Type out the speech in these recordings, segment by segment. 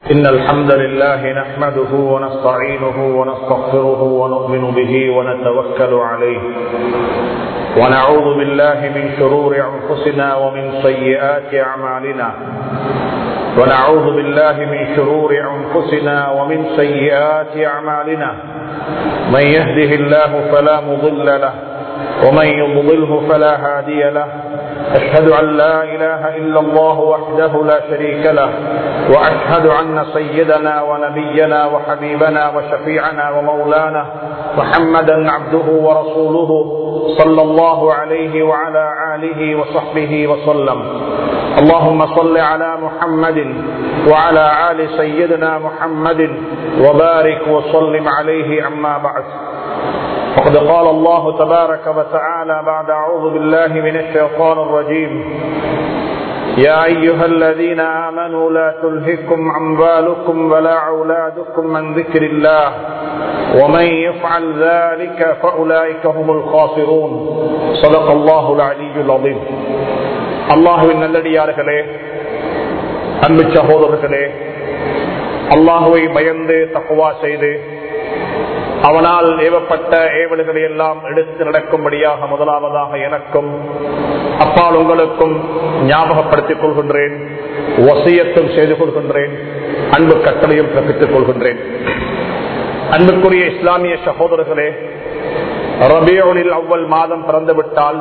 إن الحمد لله نحمده ونستعينه ونستغفره ونؤمن به ونتوكل عليه ونعوذ بالله من شرور أنفسنا ومن سيئات أعمالنا ونعوذ بالله من شرور أنفسنا ومن سيئات أعمالنا من يهده الله فلا مضل له ومن يضلله فلا هادي له أشهد أن لا إله إلا الله وحده لا شريك له وأشهد أن سيدنا ونبينا وحبيبنا وشفيعنا ومولانا محمدا عبده ورسوله صلى الله عليه وعلى آله وصحبه وسلم اللهم صل على محمد وعلى آل سيدنا محمد وبارك وسلم عليه أما بعد وقد قال الله تبارك وتعالى بعد أعوذ بالله من الشيطان الرجيم يا أيها الذين آمنوا لا تلهكم أموالكم ولا أولادكم من ذكر الله ومن يفعل ذلك فأولئك هم الخاسرون صدق الله العلي العظيم அல்லாஹுவின் நல்லடியார்களே அன்பு சகோதரர்களே அல்லாஹுவை பயந்து தக்குவா செய்து அவனால் ஏவப்பட்ட ஏவல்களை எல்லாம் எடுத்து நடக்கும்படியாக முதலாவதாக எனக்கும் அப்பால் உங்களுக்கும் ஞாபகப்படுத்திக் கொள்கின்றேன் வசியத்தும் செய்து கொள்கின்றேன் அன்பு கட்டளையும் பிறப்பித்துக் கொள்கின்றேன் அன்புக்குரிய இஸ்லாமிய சகோதரர்களே ரபியோனில் அவ்வள் மாதம் பிறந்துவிட்டால்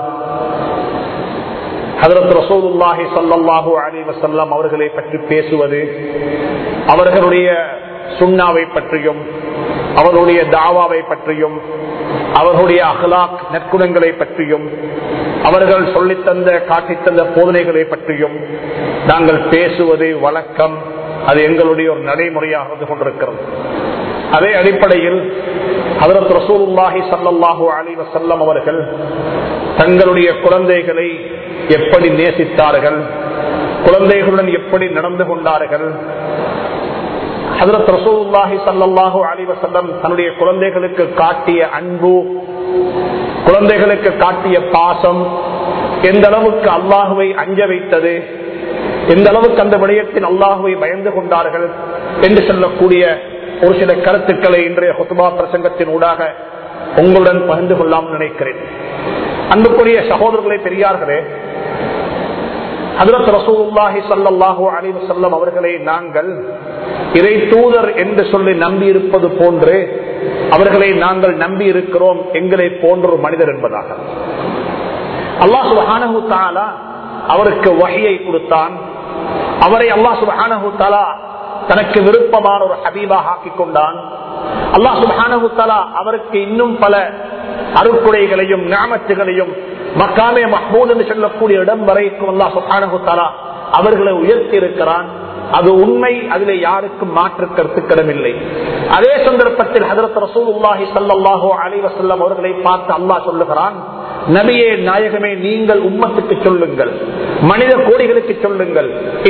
ஹதரத் ரசூலுல்லாஹி சல்லாஹூ அலி வசல்லாம் அவர்களை பற்றி பேசுவது அவர்களுடைய சுண்ணாவை பற்றியும் அவர்களுடைய தாவாவை பற்றியும் அவர்களுடைய அகலாக் நற்குணங்களை பற்றியும் அவர்கள் சொல்லித்தந்த காட்டித்தந்த போதனைகளை பற்றியும் நாங்கள் பேசுவது வழக்கம் அது எங்களுடைய ஒரு நடைமுறையாக இருந்து கொண்டிருக்கிறது அதே அடிப்படையில் ஹதரத் ரசூலுல்லாஹி சல்லாஹூ அலி வசல்லம் அவர்கள் தங்களுடைய குழந்தைகளை எப்படி நேசித்தார்கள் குழந்தைகளுடன் எப்படி நடந்து கொண்டார்கள் ஹதரத் ரசூல்லாஹி சல்லாஹூ அலி வசல்லம் தன்னுடைய குழந்தைகளுக்கு காட்டிய அன்பு குழந்தைகளுக்கு காட்டிய பாசம் எந்த அளவுக்கு அல்லாஹுவை அஞ்ச வைத்தது எந்த அளவுக்கு அந்த விடயத்தில் அல்லாஹுவை பயந்து கொண்டார்கள் என்று சொல்லக்கூடிய ஒரு சில கருத்துக்களை இன்றைய ஹுத்துபா பிரசங்கத்தின் ஊடாக உங்களுடன் பகிர்ந்து கொள்ளாமல் நினைக்கிறேன் அன்புக்குரிய சகோதரர்களை பெரியார்களே ஹதரத் ரசூல்லாஹி சல்லாஹூ அலி வசல்லம் அவர்களை நாங்கள் இறை தூதர் என்று சொல்லி நம்பி இருப்பது போன்று அவர்களை நாங்கள் நம்பி இருக்கிறோம் எங்களை போன்ற ஒரு மனிதர் என்பதாக அல்லாஹ் சுபஹானஹு தாலா அவருக்கு வகையை கொடுத்தான் அவரை அல்லாஹ் சுபஹானஹு தாலா தனக்கு விருப்பமான ஒரு ஹபீபாக ஆக்கிக் கொண்டான் அல்லாஹ் சுபஹானஹு தாலா அவருக்கு இன்னும் பல அருக்குடைகளையும் ஞாபகங்களையும் மக்காமே மஹ்மூத் என்று சொல்லக்கூடிய இடம் வரைக்கும் அல்லா சுஹானு தாலா அவர்களை உயர்த்தி இருக்கிறான் அது உண்மை அதில் யாருக்கும் மாற்று கருத்துக்கிடமில்லை அதே சந்தர்ப்பத்தில் ஹதரத் ரசூலுல்லாஹி சல்லாஹோ அலிவசல்லம் அவர்களை பார்த்து அல்லாஹ் சொல்லுகிறான் நபியே நாயகமே நீங்கள் உம்மத்துக்கு சொல்லுங்கள் மனித கோடிகளுக்கு சொல்லுங்கள்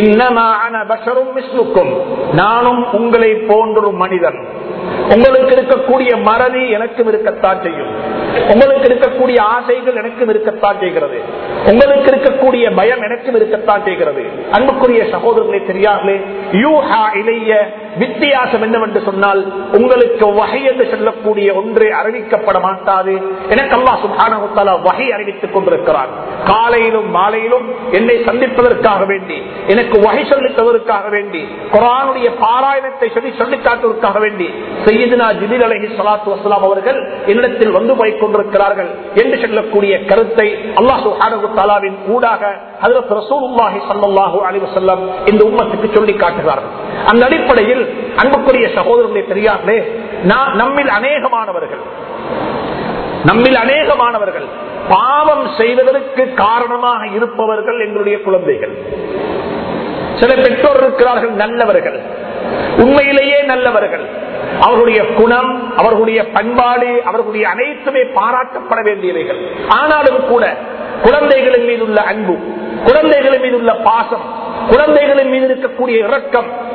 நானும் உங்களை போன்ற மனிதன் உங்களுக்கு இருக்கக்கூடிய மறதி எனக்கும் இருக்கத்தான் செய்யும் உங்களுக்கு இருக்கக்கூடிய ஆசைகள் எனக்கும் இருக்கத்தான் செய்கிறது உங்களுக்கு இருக்கக்கூடிய பயம் எனக்கும் இருக்கத்தான் செய்கிறது அன்புக்குரிய சகோதரர்களை தெரியாமலே யூஹா இளைய வித்தியாசம் என்னவென்று சொன்னால் உங்களுக்கு வகை என்று சொல்லக்கூடிய ஒன்று அறிவிக்கப்பட மாட்டாது எனக்கு அல்லா சுபான வகை அறிவித்துக் கொண்டிருக்கிறார் காலையிலும் மாலையிலும் என்னை சந்திப்பதற்காக வேண்டி எனக்கு வகை சொல்லித்ததற்காக வேண்டி குரானுடைய பாராயணத்தை சொல்லி சொல்லி காட்டுவதற்காக வேண்டி செய்தினா ஜிபில் அலஹி சலாத்து வசலாம் அவர்கள் என்னிடத்தில் வந்து போய் கொண்டிருக்கிறார்கள் என்று சொல்லக்கூடிய கருத்தை அல்லாஹு தாலாவின் ஊடாக ஹதரத் ரசூலுல்லாஹி ஸல்லல்லாஹு அலைஹி வஸல்லம் இந்த உம்மத்துக்கு சொல்லி காட்டுகிறார்கள் அந்த அடிப்படையில் அன்புக்குரிய சகோதரர்களே தெரியாமலே நான் நம்மில் அநேகமானவர்கள் நம்மில் அநேகமானவர்கள் பாவம் செய்வதற்கு காரணமாக இருப்பவர்கள் எங்களுடைய குழந்தைகள் சில பெற்றோர் இருக்கிறார்கள் நல்லவர்கள் உண்மையிலேயே நல்லவர்கள் அவர்களுடைய குணம் அவர்களுடைய பண்பாடு அவர்களுடைய அனைத்துமே பாராட்டப்பட வேண்டியவைகள் ஆனாலும் கூட குழந்தைகளின் மீது உள்ள அன்பு குழந்தைகளின் மீது உள்ள பாசம் குழந்தைகளின் மீது இருக்கக்கூடிய இரக்கம்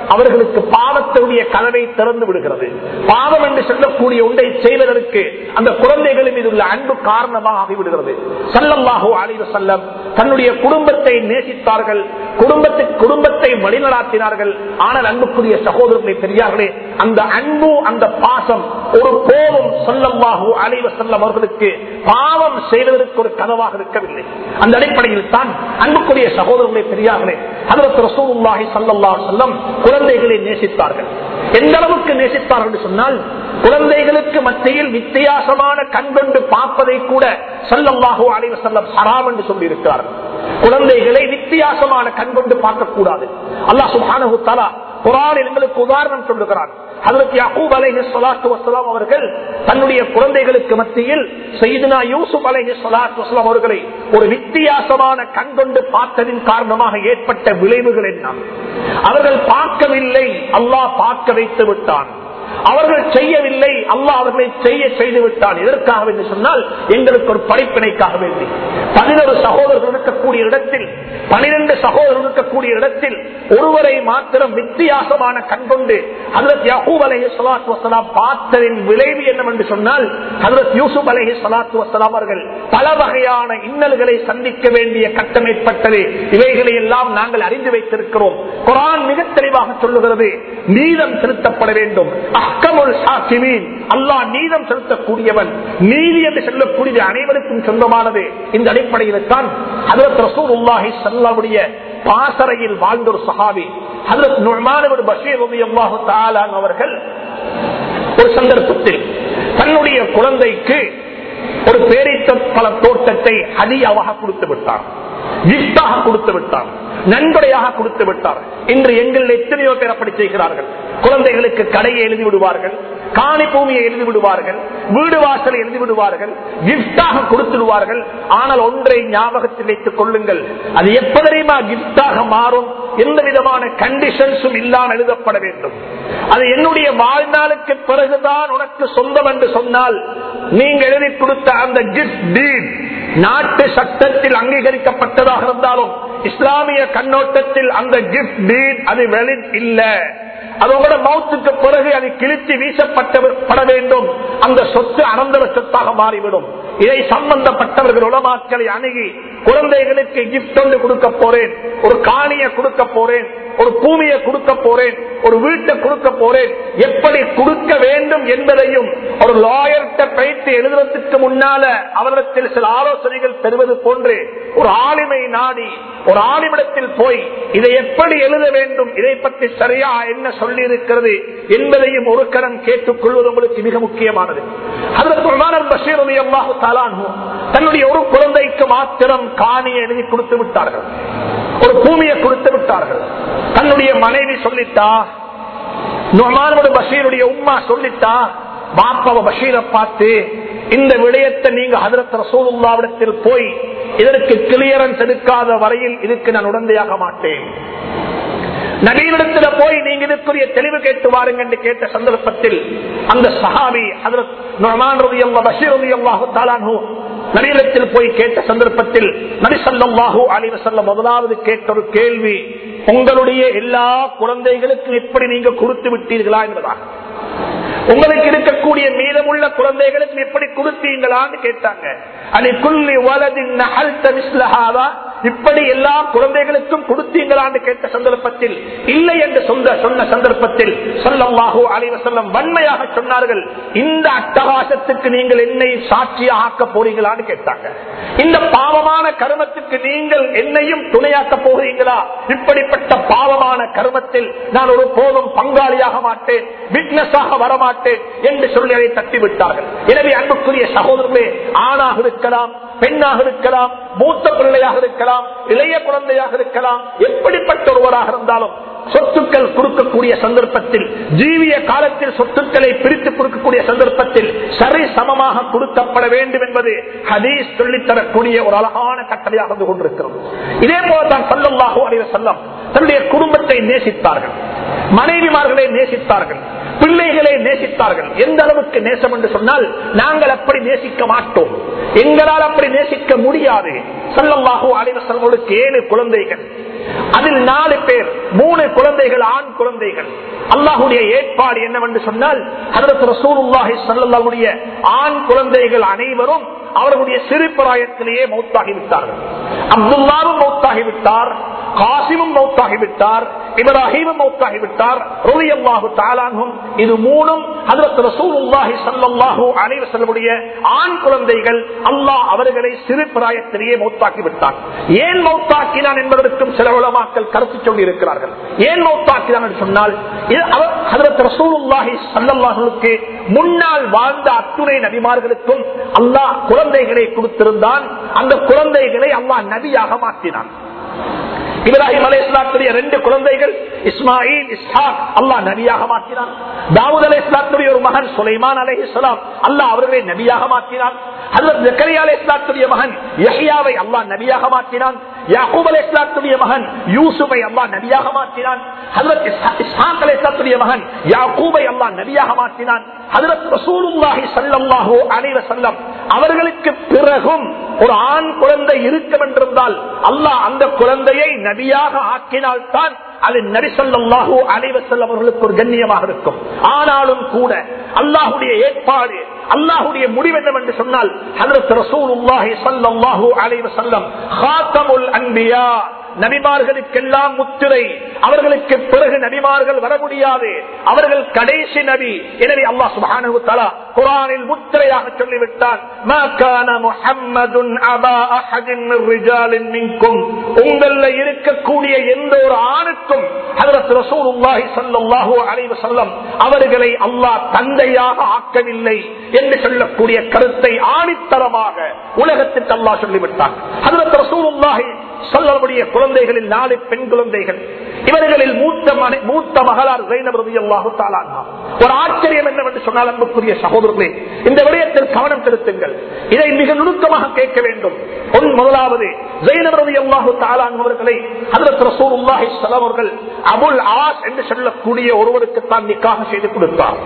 அவர்களுக்கு பாவத்தினுடைய கதவை திறந்து விடுகிறது பாவம் என்று சொல்லக்கூடிய ஒன்றை செய்வதற்கு அந்த குழந்தைகளின் மீது உள்ள அன்பு காரணமாக ஆகிவிடுகிறது சல்லல்லாஹு அலைவ செல்லம் தன்னுடைய குடும்பத்தை நேசித்தார்கள் குடும்பத்தை குடும்பத்தை வழிநடாத்தினார்கள் ஆனால் அன்புக்குரிய சகோதரர்களை பெரியார்களே அந்த அன்பு அந்த பாசம் ஒரு போதும் சொல்லம்பாகு அலைவ செல்லம் அவர்களுக்கு பாவம் செய்வதற்கு ஒரு கனவாக இருக்கவில்லை அந்த அடிப்படையில் தான் அன்புக்குரிய சகோதரர்களை பெரியார்களே அதற்கு ரசூலுல்லாஹி ஸல்லல்லாஹு அலைஹி வஸல்லம் குழந்தைகளை நேசித்தார்கள் எந்த அளவுக்கு நேசித்தார்கள் என்று சொன்னால் குழந்தைகளுக்கு மத்தியில் வித்தியாசமான கண்கொண்டு பார்ப்பதை கூட சல்லல்லாஹு அலைஹி வஸல்லம் ஹராம் என்று சொல்லி இருக்கிறார்கள் குழந்தைகளை வித்தியாசமான கண்கொண்டு பார்க்கக்கூடாது அல்லாஹ் சுப்ஹானஹு தஆலா குரானில் எங்களுக்கு உதாரணம் சொல்லுகிறார் அதற்கு யகூப் அலைஹி ஸலாத்து வஸலாம் அவர்கள் தன்னுடைய குழந்தைகளுக்கு மத்தியில் சையதுனா யூசுப் அலைஹி ஸலாத்து வஸலாம் அவர்களை ஒரு வித்தியாசமான கண்கொண்டு பார்த்ததின் காரணமாக ஏற்பட்ட விளைவுகள் என்ன அவர்கள் பார்க்கவில்லை அல்லாஹ் பார்க்க வைத்து விட்டான் அவர்கள் செய்யவில்லை அல்லாஹ் அவர்களை செய்ய செய்து விட்டான் எதற்காக என்று சொன்னால் எங்களுக்கு ஒரு படிப்பினைக்காக வேண்டி பதினொரு சகோதரர்கள் இருக்கக்கூடிய இடத்தில் பனிரெண்டு சகோதரர்கள் இருக்கக்கூடிய இடத்தில் ஒருவரை மாத்திரம் வித்தியாசமான கண்கொண்டு ஹதரத் யகூப் அலஹி சலாத்து வசலாம் பார்த்ததின் விளைவு என்னவென்று சொன்னால் ஹதரத் யூசுப் அலஹி சலாத்து வசலாம் அவர்கள் பல வகையான இன்னல்களை சந்திக்க வேண்டிய கட்டம் ஏற்பட்டது இவைகளை எல்லாம் நாங்கள் அறிந்து வைத்திருக்கிறோம் குரான் மிக தெளிவாக சொல்லுகிறது நீதம் செலுத்தப்பட வேண்டும் அஹ்கமுல் ஹாக்கிமீன் அல்லாஹ் நீதம் செலுத்தக்கூடியவன் நீதி என்று சொல்லக்கூடியது அனைவருக்கும் சொந்தமானது இந்த அடிப்படையில் தான் ஹதரத் ரசூலுல்லாஹி ஸல்லல்லாஹுடைய பாசறையில் வாழ்ந்த ஒரு சஹாபி ஹதரத் நுஅமான் இப்னு பஷீர் ரலியல்லாஹு தஆலா அவர்கள் ஒரு சந்தர்ப்பத்தில் தன்னுடைய குழந்தைக்கு ஒரு பேரித்த பல தோட்டத்தை ஹதியாவாக கொடுத்து விட்டார் கிஃப்டாக கொடுத்து விட்டார் நன்கொடையாக கொடுத்து விட்டார் இன்று எங்கள் எத்தனையோ பேர் அப்படி செய்கிறார்கள் குழந்தைகளுக்கு கடையை எழுதி விடுவார்கள் காணி பூமியை எழுதி விடுவார்கள் வீடு வாசலை எழுதி விடுவார்கள் கிஃப்டாக கொடுத்துடுவார்கள் ஆனால் ஒன்றை ஞாபகத்தில் வைத்துக் கொள்ளுங்கள் அது எப்ப தெரியுமா கிஃப்டாக மாறும் எந்த விதமான கண்டிஷன்ஸும் இல்லாமல் எழுதப்பட வேண்டும் அது என்னுடைய வாழ்நாளுக்கு பிறகுதான் உனக்கு சொந்தம் என்று சொன்னால் நீங்க எழுதி கொடுத்த அந்த கிஃப்ட் டீட் நாட்டு சட்டத்தில் அங்கீகரிக்கப்பட்டதாக இருந்தாலும் இஸ்லாமிய கண்ணோட்டத்தில் அந்த கிஃப்ட் டீட் அது வெளி இல்ல அதோட மௌத்துக்கு பிறகு அது கிழித்து வீசப்பட வேண்டும் அந்த சொத்து அனந்தர சொத்தாக மாறிவிடும் இதை சம்பந்தப்பட்டவர்கள் உலமாக்களை அணுகி குழந்தைகளுக்கு கிஃப்ட் ஒன்று கொடுக்க போறேன் ஒரு காணியை கொடுக்க போறேன் ஒரு பூமியை கொடுக்க போறேன் ஒரு வீட்டை கொடுக்க போறேன் எப்படி கொடுக்க வேண்டும் என்பதையும் ஒரு லாயர்கிட்ட பயிற்சி எழுதுவதற்கு முன்னால அவரிடத்தில் சில ஆலோசனைகள் பெறுவது போன்று ஒரு ஆளுமை நாடி ஒரு ஆளுமிடத்தில் போய் இதை எப்படி எழுத வேண்டும் இதை பற்றி சரியா என்ன சொல்லி இருக்கிறது என்பதையும் ஒரு கடன் கேட்டுக் கொள்வது உங்களுக்கு மிக முக்கியமானது தன்னுடைய ஒரு குழந்தைக்கு மாத்திரம் காணியை எழுதி கொடுத்து விட்டார்கள் ஒரு பூமியை கொடுத்து விட்டார்கள் தன்னுடைய மனைவி சொல்லிட்டா நொமானோட பஷீருடைய உம்மா சொல்லிட்டா பாப்பாவ பஷீரை பார்த்து இந்த விடயத்தை நீங்க ஹதரத் ரசூலுல்லாவிடத்தில் போய் இதற்கு கிளியரன்ஸ் எடுக்காத வரையில் இதுக்கு நான் உடந்தையாக மாட்டேன் நவீனத்துல போய் நீங்க இதுக்குரிய தெளிவு கேட்டு வாருங்க என்று கேட்ட சந்தர்ப்பத்தில் அந்த சஹாபி ஹதரத் நொமான் ரவி அல்லா பஷீர் ரவி அல்லாஹு தாலானு நவீனத்தில் போய் கேட்ட சந்தர்ப்பத்தில் நபிசல்லாஹூ அலிவசல்ல முதலாவது கேட்ட ஒரு கேள்வி உங்களுடைய எல்லா குழந்தைகளுக்கும் எப்படி நீங்க கொடுத்து விட்டீர்களா என்பதாக உங்களுக்கு இருக்கக்கூடிய மீதமுள்ள குழந்தைகளுக்கு எப்படி கொடுத்தீங்களான்னு கேட்டாங்க அது குள்ளி வலதின் இப்படி எல்லா குழந்தைகளுக்கும் கொடுத்தீங்களான்னு கேட்ட சந்தர்ப்பத்தில் இல்லை என்று சொந்த சொன்ன சந்தர்ப்பத்தில் சொல்லமாகோ அலைவசல்லம் வன்மையாக சொன்னார்கள் இந்த அட்டகாசத்துக்கு நீங்கள் என்னை சாட்சியாக ஆக்க போறீங்களான்னு கேட்டாங்க இந்த பாவமான கருமத்துக்கு நீங்கள் என்னையும் துணையாக்க போகிறீங்களா இப்படிப்பட்ட பாவமான கருமத்தில் நான் ஒரு போதும் பங்காளியாக மாட்டேன் விட்னஸாக வரமாட்டேன் என்று சொல்லி அதை தட்டிவிட்டார்கள் எனவே அன்புக்குரிய சகோதரர்களே ஆணாக இருக்கலாம் பெண்ணாக இருக்கலாம் மூத்த பிள்ளையாக இருக்கலாம் இளைய குழந்தையாக இருக்கலாம் எப்படிப்பட்ட ஒருவராக இருந்தாலும் சொத்துக்கள் கொடுக்கக்கூடிய சந்தர்ப்பத்தில் ஜீவிய காலத்தில் சொத்துக்களை பிரித்து கொடுக்கக்கூடிய சந்தர்ப்பத்தில் சரி சமமாக கொடுக்கப்பட வேண்டும் என்பது ஹதீஸ் சொல்லித்தரக்கூடிய ஒரு அழகான கட்டளையாக இருந்து கொண்டிருக்கிறது இதே போலதான் சல்லல்லாஹு அலைவ செல்லம் தன்னுடைய குடும்பத்தை நேசித்தார்கள் மனைவிமார்களை நேசித்தார்கள் பிள்ளைகளை நேசித்தார்கள் எந்த அளவுக்கு நேசம் என்று சொன்னால் நாங்கள் அப்படி நேசிக்க மாட்டோம் எங்களால் அப்படி நேசிக்க முடியாது சல்லல்லாஹு அலைவசல்களுக்கு ஏழு குழந்தைகள் அதில் நாலு பேர் மூணு குழந்தைகள் ஆண் குழந்தைகள் அல்லாஹுடைய ஏற்பாடு என்னவென்று சொன்னால் ஹதரத் ரசூலுல்லாஹி ஸல்லல்லாஹுடைய ஆண் குழந்தைகள் அனைவரும் அவர்களுடைய சிறு பிராயத்திலேயே மௌத்தாகிவிட்டார்கள் அப்துல்லாவும் மௌத்தாகிவிட்டார் காசிமும் மௌத்தாகிவிட்டார் இப்ராஹிமும் மௌத்தாகிவிட்டார் ரலியல்லாஹு தஆலாஹும் இது மூணும் ஹஜ்ரத் ரசூலுல்லாஹி ஸல்லல்லாஹு அலைஹி வஸல்லமுடைய ஆண் குழந்தைகள் அல்லாஹ் அவர்களை சிறு பிராயத்திலேயே மௌத்தாக்கி விட்டார் ஏன் மௌத்தாக்கினான் என்பதற்கும் சில உலமாக்கள் கருத்து சொல்லி இருக்கிறார்கள் ஏன் மௌத்தாக்கினான் என்று சொன்னால் இது அவர் ஹஜ்ரத் ரசூலுல்லாஹி ஸல்லல்லாஹுவுக்கு முன்னால் வாழ்ந்த அத்துணை நபிமார்களுக்கும் அல்லாஹ் குழந்தைகளை கொடுத்திருந்தான் அந்த குழந்தைகளை அல்லாஹ் நபியாக மாற்றினான் இப்ராஹிம் அலை இஸ்லாத்துடைய ரெண்டு குழந்தைகள் இஸ்மாயில் இஸ்ஹாக் அல்லாஹ் நபியாக மாற்றினான் தாவூத் அலை இஸ்லாத்துடைய ஒரு மகன் சுலைமான் அலை இஸ்லாம் அல்லாஹ் அவர்களை நபியாக மாற்றினான் ஹஜரத் ஜக்கரியா அலை இஸ்லாத்துடைய மகன் யஹ்யாவை அல்லாஹ் நபியாக மாற்றினான் யாக்கூப் அலை இஸ்லாத்துடைய மகன் யூசுஃபை அல்லாஹ் நபியாக மாற்றினான் ஹஜரத் இஸ்ஹாக் அலை இஸ்லாத்துடைய மகன் யாக்கூபை அல்லாஹ் நபியாக மாற்றினான் ஹஜரத் ரசூலுல்லாஹி ஸல்லல்லாஹு அலைஹி வஸல்லம் அவர்களுக்கு பிறகும் ஒரு ஆண் குழந்தை இருக்கும் என்றிருந்தால் அல்லாஹ் அந்த குழந்தையை நபியாக ஆக்கினால்தான் அது நபி சொல்லாஹு அலைவசல்லம் அவர்களுக்கு ஒரு கண்ணியமாக இருக்கும் ஆனாலும் கூட அல்லாஹுடைய ஏற்பாடு அல்லாஹுடைய முடிவு என்னவென்று சொன்னால் ஹதரத் ரசூலுல்லாஹி ஸல்லல்லாஹு அலைஹி வஸல்லம் ஹாத்தமுல் அன்பியா நபிமார்களுக்கெல்லாம் முத்திரை அவர்களுக்கு பிறகு நபிமார்கள் வர முடியாது அவர்கள் கடைசி நபி எனவே அல்லாஹ் சுப்ஹானஹு தஆலா குர்ஆனில் முத்திரையாக சொல்லிவிட்டான் மா கான முஹம்மதுன் அபா அஹதின் மின் ரிஜாலின் மின்கும் உங்கள இருக்கக்கூடிய எந்த ஒரு ஆணுக்கும் ஹஜரத் ரசூலுல்லாஹி ஸல்லல்லாஹு அலைஹி வஸல்லம் அவர்களை அல்லாஹ் தந்தையாக ஆக்கவில்லை என்று சொல்லக்கூடிய கருத்தை ஆணித்தரமாக உலகத்திற்கு அல்லாஹ் சொல்லிவிட்டான் ஹஜரத் ரசூலுல்லாஹி சொல்லக்கூடிய குழந்தைகளில் நாலு பெண் குழந்தைகள் இவர்களில் மூத்த மனை- மூத்த மகளார் ஜைனப் ரலியல்லாஹு தஆலா அன்ஹா. ஒரு ஆச்சரியம் என்னவென்று சொன்னால் அன்புக்குரிய சகோதரர்களே இந்த விடயத்தில் கவனம் செலுத்துங்கள் இதை மிக நுணுக்கமாக கேட்க வேண்டும் ஒன் முதலாவது ஜைனப் ரலியல்லாஹு தஆலா அன்ஹா அவர்களை ஹஜ்ரத் ரசூலுல்லாஹி ஸல்லல்லாஹு அலைஹி அவர்கள் அபுல் ஆஸ் என்று சொல்லக்கூடிய ஒருவருக்கு தான் நிக்காக செய்து கொடுத்தார்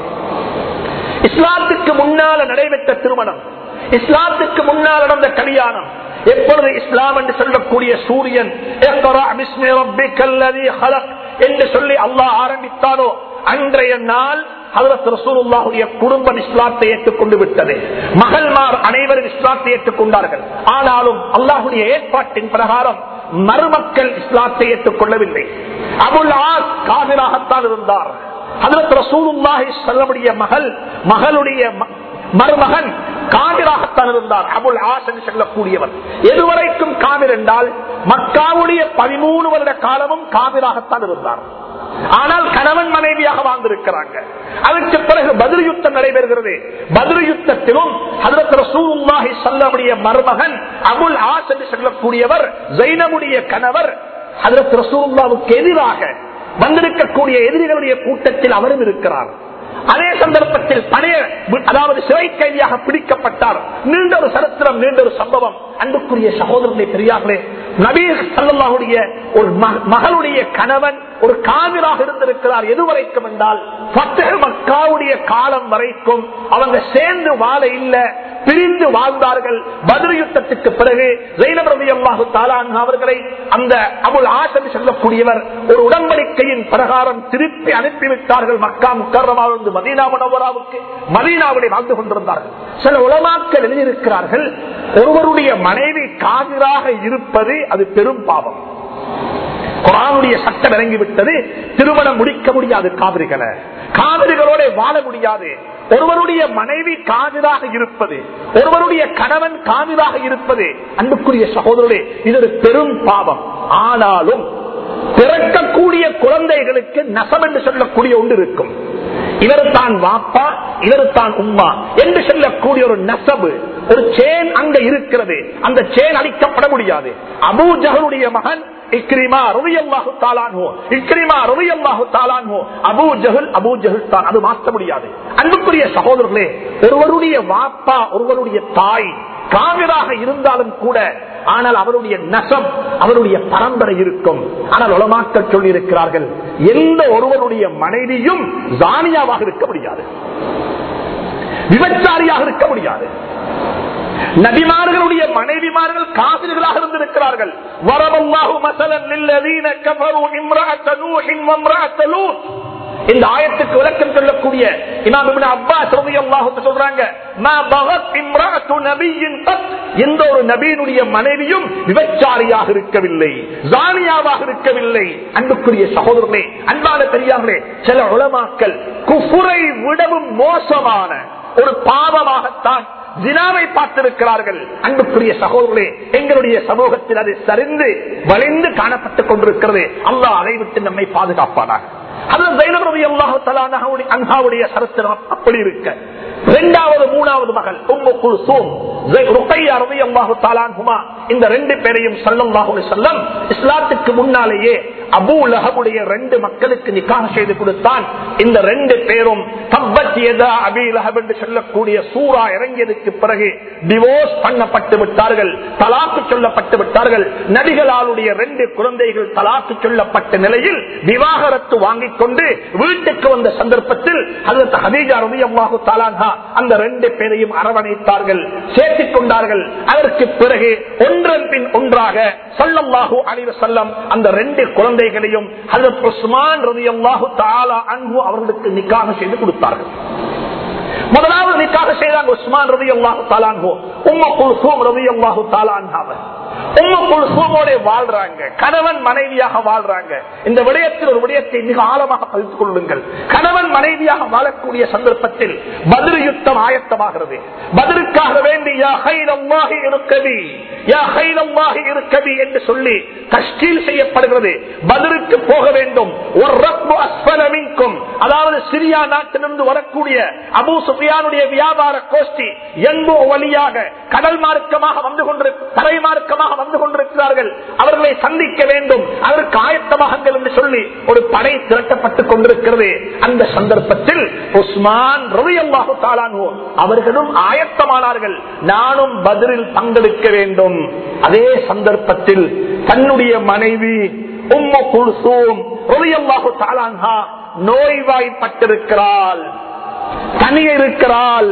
இஸ்லாத்துக்கு முன்னால நடைபெற்ற திருமணம் இஸ்லாத்துக்கு முன்னால் நடந்த கல்யாணம் எப்பொழுது இஸ்லாம் என்று சொல்லக்கூடிய சூரியன் "இக்ரா பிஸ்மி ரப்பிக்கல் லதீ ஹலக்" என்று சொல்லி அல்லாஹ் ஆரம்பித்தாரோ அன்றைய நாள் ஹதரத் ரசூலுல்லாஹுடைய குடும்பம் இஸ்லாத்தை ஏற்றுக்கொண்டு விட்டது மகள்மார் அனைவரும் இஸ்லாத்தை ஏற்றுக்கொண்டார்கள் ஆனாலும் அல்லாஹுடைய ஏற்பாட்டின் பிரகாரம் மருமக்கள் இஸ்லாத்தை ஏற்றுக்கொள்ளவில்லை அபுல் ஆஸ் காவிராகத்தான் இருந்தார் ஹதரத் ரசூலுல்லாஹி சொல்லமுடைய மகள் மகளுடைய ம- மருமகன் காவிராகத்தான் இருந்தார் அபுல் ஆஸ் என்று சொல்லக்கூடியவர் எதுவரைக்கும் காவிர் என்றால் மக்காவுடைய பதிமூணு வருட காலமும் காவிராகத்தான் இருந்தார் ஆனால் கணவன் மனைவியாக வாழ்ந்திருக்கிறாங்க அதற்கு பிறகு பதில் யுத்தம் நடைபெறுகிறது பதில் யுத்தத்திலும் ஹதரத் ரசூலுல்லாஹி ஸல்லமுடைய மருமகன் அபுல் ஆஸ் என்று சொல்லக்கூடியவர் ஜைனமுடைய கணவர் ஹதரத் ரசூலுல்லாவுக்கு எதிராக வந்திருக்கக்கூடிய எதிரிகளுடைய கூட்டத்தில் அவரும் இருக்கிறார் அதே சந்தர்ப்பத்தில் பழைய அதாவது சிறை கைதியாக பிடிக்கப்பட்டார் நீண்ட ஒரு சரித்திரம் நீண்ட ஒரு சம்பவம் அன்புக்குரிய சகோதரனை பெரியார்களே நபீர் சல்லாவுடைய ஒரு மக- மகளுடைய கணவன் ஒரு காவிராக இருந்திருக்கிறார் எதுவரைக்கும் என்றால் பத்தக மக்காவுடைய காலம் வரைக்கும் அவங்க சேர்ந்து வாழ இல்ல பிரிந்து வாழ்ந்தார்கள் பதில் யுத்தத்துக்கு பிறகு ஜெயினப் ரலியல்லாஹு தஆலா அன்ஹு அவர்களை அந்த அபுல் ஆசன் சொல்லக்கூடியவர் ஒரு உடன்படிக்கையின் பிரகாரம் திருப்பி அனுப்பிவிட்டார்கள் மக்கா முக்கரமாவிலிருந்து மதீனா முனவராவுக்கு மதீனாவிலே வாழ்ந்து கொண்டிருந்தார்கள் சில உலமாக்கள் எழுதியிருக்கிறார்கள் ஒருவருடைய மனைவி காதிராக இருப்பது அது பெரும் பாவம் குரானுடைய சட்டம் இறங்கிவிட்டது திருமணம் முடிக்க முடியாது காவிரிகளை காவிரிகளோட வாழ முடியாது ஒருவருடைய மனைவி காவிராக இருப்பது ஒருவருடைய கணவன் காவிராக இருப்பது அன்புக்குரிய சகோதரர்களே இது ஒரு பெரும் பாவம் ஆனாலும் பிறக்கக்கூடிய குழந்தைகளுக்கு நசம் என்று சொல்லக்கூடிய ஒன்று இருக்கும் இவர் தான் வாப்பா இவர் தான் உம்மா என்று சொல்லக்கூடிய ஒரு நசபு ஒரு சேன் அங்க இருக்கிறது அந்த சேன் அழிக்கப்பட முடியாது அபூஜகனுடைய மகன் இக்ரிமா ரவியல்லாஹு தாலான்ஹோ இக்ரிமா ரவியல்லாஹு தாலான்ஹோ அபூ ஜஹல் அபூ ஜஹல் தான் அது மாற்ற முடியாது அன்புக்குரிய சகோதரர்களே ஒருவருடைய வாப்பா ஒருவருடைய தாய் காவிராக இருந்தாலும் கூட ஆனால் அவருடைய நசம் அவருடைய பரம்பரை இருக்கும் ஆனால் உலமாக்கள் சொல்லி இருக்கிறார்கள் எந்த ஒருவருடைய மனைவியும் ஜானியாவாக இருக்க முடியாது விபச்சாரியாக இருக்க முடியாது நபிமார்களுடைய மனைவிமார்கள் காவிர்களாக இருந்திருக்கிறார்கள் வரவல்லாஹு மசலன் லில்லதீன கஃபரு இம்ரஅத்த நூஹின் வம்ரஅத்த லூத் இந்த ஆயத்துக்கு விளக்கம் சொல்லக்கூடிய இமாம் இப்னு அப்பாஸ் ரலியல்லாஹு அன்ஹு சொல்றாங்க மா பகத் இம்ரஅத்து நபியின் கத் எந்த ஒரு நபியினுடைய மனைவியும் விபச்சாரியாக இருக்கவில்லை ஜானியாவாக இருக்கவில்லை அன்புக்குரிய சகோதரர்களே அன்பான பெரியார்களே சில உலமாக்கள் குஃபுரை விடவும் மோசமான ஒரு பாவமாகத்தான் ஜினாவை பார்த்திருக்கிறார்கள் அன்புக்குரிய சகோதரர்களே எங்களுடைய சமூகத்தில் அது சரிந்து வளைந்து காணப்பட்டுக் கொண்டிருக்கிறது அல்லாஹ் அதை விட்டு நம்மை பாதுகாப்பானாக அன்ஹாவுடைய சரித்திரம் அப்படி இருக்க இரண்டாவது மூணாவது மகள் உம்மு குல்சூம் ருக்கையா ரலியல்லாஹு தஆலா அன்ஹுமா இந்த ரெண்டு பேரையும் ஸல்லல்லாஹு அலைஹி வஸல்லம் இஸ்லாத்துக்கு முன்னாலேயே அபூ லஹபுடைய ரெண்டு மக்களுக்கு நிக்காஹ் செய்து கொடுத்தான் இந்த ரெண்டு பேரும் தப்பத் யதா அபீ லஹப் என்று சொல்லக்கூடிய சூரா இறங்கியதுக்கு பிறகு டிவோர்ஸ் பண்ணப்பட்டு விட்டார்கள் தலாக்கு சொல்லப்பட்டு விட்டார்கள் நபிகளாளுடைய ரெண்டு குழந்தைகள் தலாக்கு சொல்லப்பட்ட நிலையில் விவாகரத்து வாங்கிக் கொண்டு வீட்டுக்கு வந்த சந்தர்ப்பத்தில் அதற்கு ஹதீஜா ரலியல்லாஹு தஆலா அந்த ரெண்டு பேரையும் அரவணைத்தார்கள் சேர்த்துக் கொண்டார்கள் அதற்கு பிறகு ஒன்றன் பின் ஒன்றாக சல்லல்லாஹு அலைஹி வஸல்லம் அந்த ரெண்டு குழந்தைகளையும் ஹஜரத் உஸ்மான் ரலியல்லாஹு தஆலா அன்ஹு அவர்களுக்கு நிக்காக செய்து கொடுத்தார்கள் முதலாவது நிக்காக செய்தாங்க உஸ்மான் ரலியல்லாஹு தஆலா அன்ஹு உம்மு குல்சூம் ரலியல்லாஹு தஆலா அன்ஹாவை உம்மு குல்சூமோட வாழ்றாங்க கணவன் மனைவியாக வாழ்றாங்க இந்த விடயத்தில் ஒரு விடயத்தை மிக ஆழமாக பதித்துக் கொள்ளுங்கள் கணவன் மனைவியாக வாழக்கூடிய சந்தர்ப்பத்தில் பதில் யுத்தம் ஆயத்தமாகிறது பதிலுக்காக வேண்டி யா ஹைரல்லாஹி இருக்கவி யா ஹைரல்லாஹி இருக்கவி என்று சொல்லி தஷ்கீல் செய்யப்படுகிறது பதிலுக்கு போக வேண்டும் ஒரு ரப்பு அஸ்பல மின்கும் அதாவது சிரியா நாட்டிலிருந்து வரக்கூடிய அபூ சுஃபியானுடைய வியாபார கோஷ்டி எங்கோ வழியாக கடல் மார்க்கமாக வந்து கொண்டிரு தரை மார்க்கமாக வந்து கொண்டிருக்கிறார்கள் அவர்களை சந்திக்க வேண்டும் அதற்கு ஆயத்தமாகுங்கள் என்று சொல்லி ஒரு படை திரட்டப்பட்டுக் கொண்டிருக்கிறது அந்த சந்தர்ப்பத்தில் உஸ்மான் ரவியல்லாஹு தாலானோ அவர்களும் ஆயத்தமானார்கள் நானும் பதிலில் பங்கெடுக்க வேண்டும் அதே சந்தர்ப்பத்தில் தன்னுடைய மனைவி உம்ம குல்சூம் ரவியல்லாஹு தாலான்ஹா நோய்வாய்ப்பட்டிருக்கிறாள் தனிய இருக்கிறாள்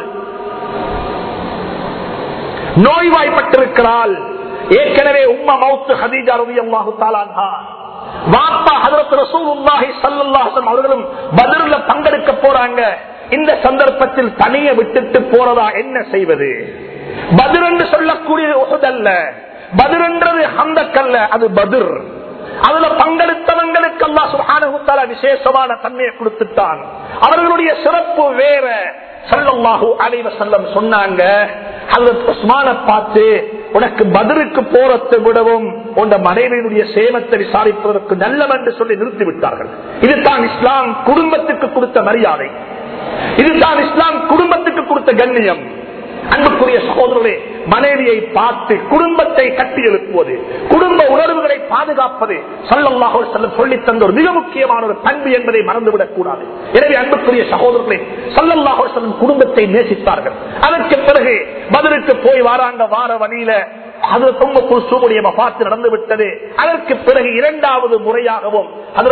நோய்வாய்ப்பட்டிருக்கிறாள் ஏற்கனவே உம்மா மவுத்து ஹதீஜா ரவி அல்லாஹு தாலான்ஹா வாப்பா ஹதரத் ரசூலுல்லாஹி ஸல்லல்லாஹு அலைஹி வஸல்லம் அவர்களும் பத்ர்ல பங்கெடுக்க போறாங்க இந்த சந்தர்ப்பத்தில் தனிய விட்டுட்டு போறதா என்ன செய்வது பத்ர் என்று சொல்லக்கூடியது உஹுத் அல்ல பத்ர் என்றது ஹந்தக்கல்ல அது பத்ர் அதுல பங்கெடுத்தவங்களுக்கு அல்லா சுபான விசேஷமான தன்மையை கொடுத்துட்டான் அவர்களுடைய சிறப்பு வேற சல்லல்லாஹு அலைவ செல்லம் சொன்னாங்க உஸ்மான பார்த்து உனக்கு பதிலுக்கு போறதை விடவும் உன் மனைவியினுடைய சேமத்தை விசாரிப்பதற்கு நல்லவன் என்று சொல்லி நிறுத்திவிட்டார்கள் இதுதான் இஸ்லாம் குடும்பத்துக்கு கொடுத்த மரியாதை இதுதான் இஸ்லாம் குடும்பத்துக்கு கொடுத்த கண்ணியம் அன்புக்குரிய சகோதரர்களே மனைவியை பார்த்து குடும்பத்தை கட்டி எழுப்புவது குடும்ப உணர்வுகளை பாதுகாப்பது சல்லல்லாஹோ செல்லம் சொல்லி தந்த ஒரு மிக முக்கியமான ஒரு பண்பு என்பதை மறந்துவிடக் கூடாது எனவே அன்புக்குரிய சகோதரர்களே சல்லல்லாஹோ செல்லும் குடும்பத்தை நேசித்தார்கள் அதற்கு பிறகு பதிலுக்கு போய் வாராங்க வார வழியில அது தும்பக்குழுடைய மபாத்து நடந்து விட்டது அதற்கு பிறகு இரண்டாவது முறையாகவும்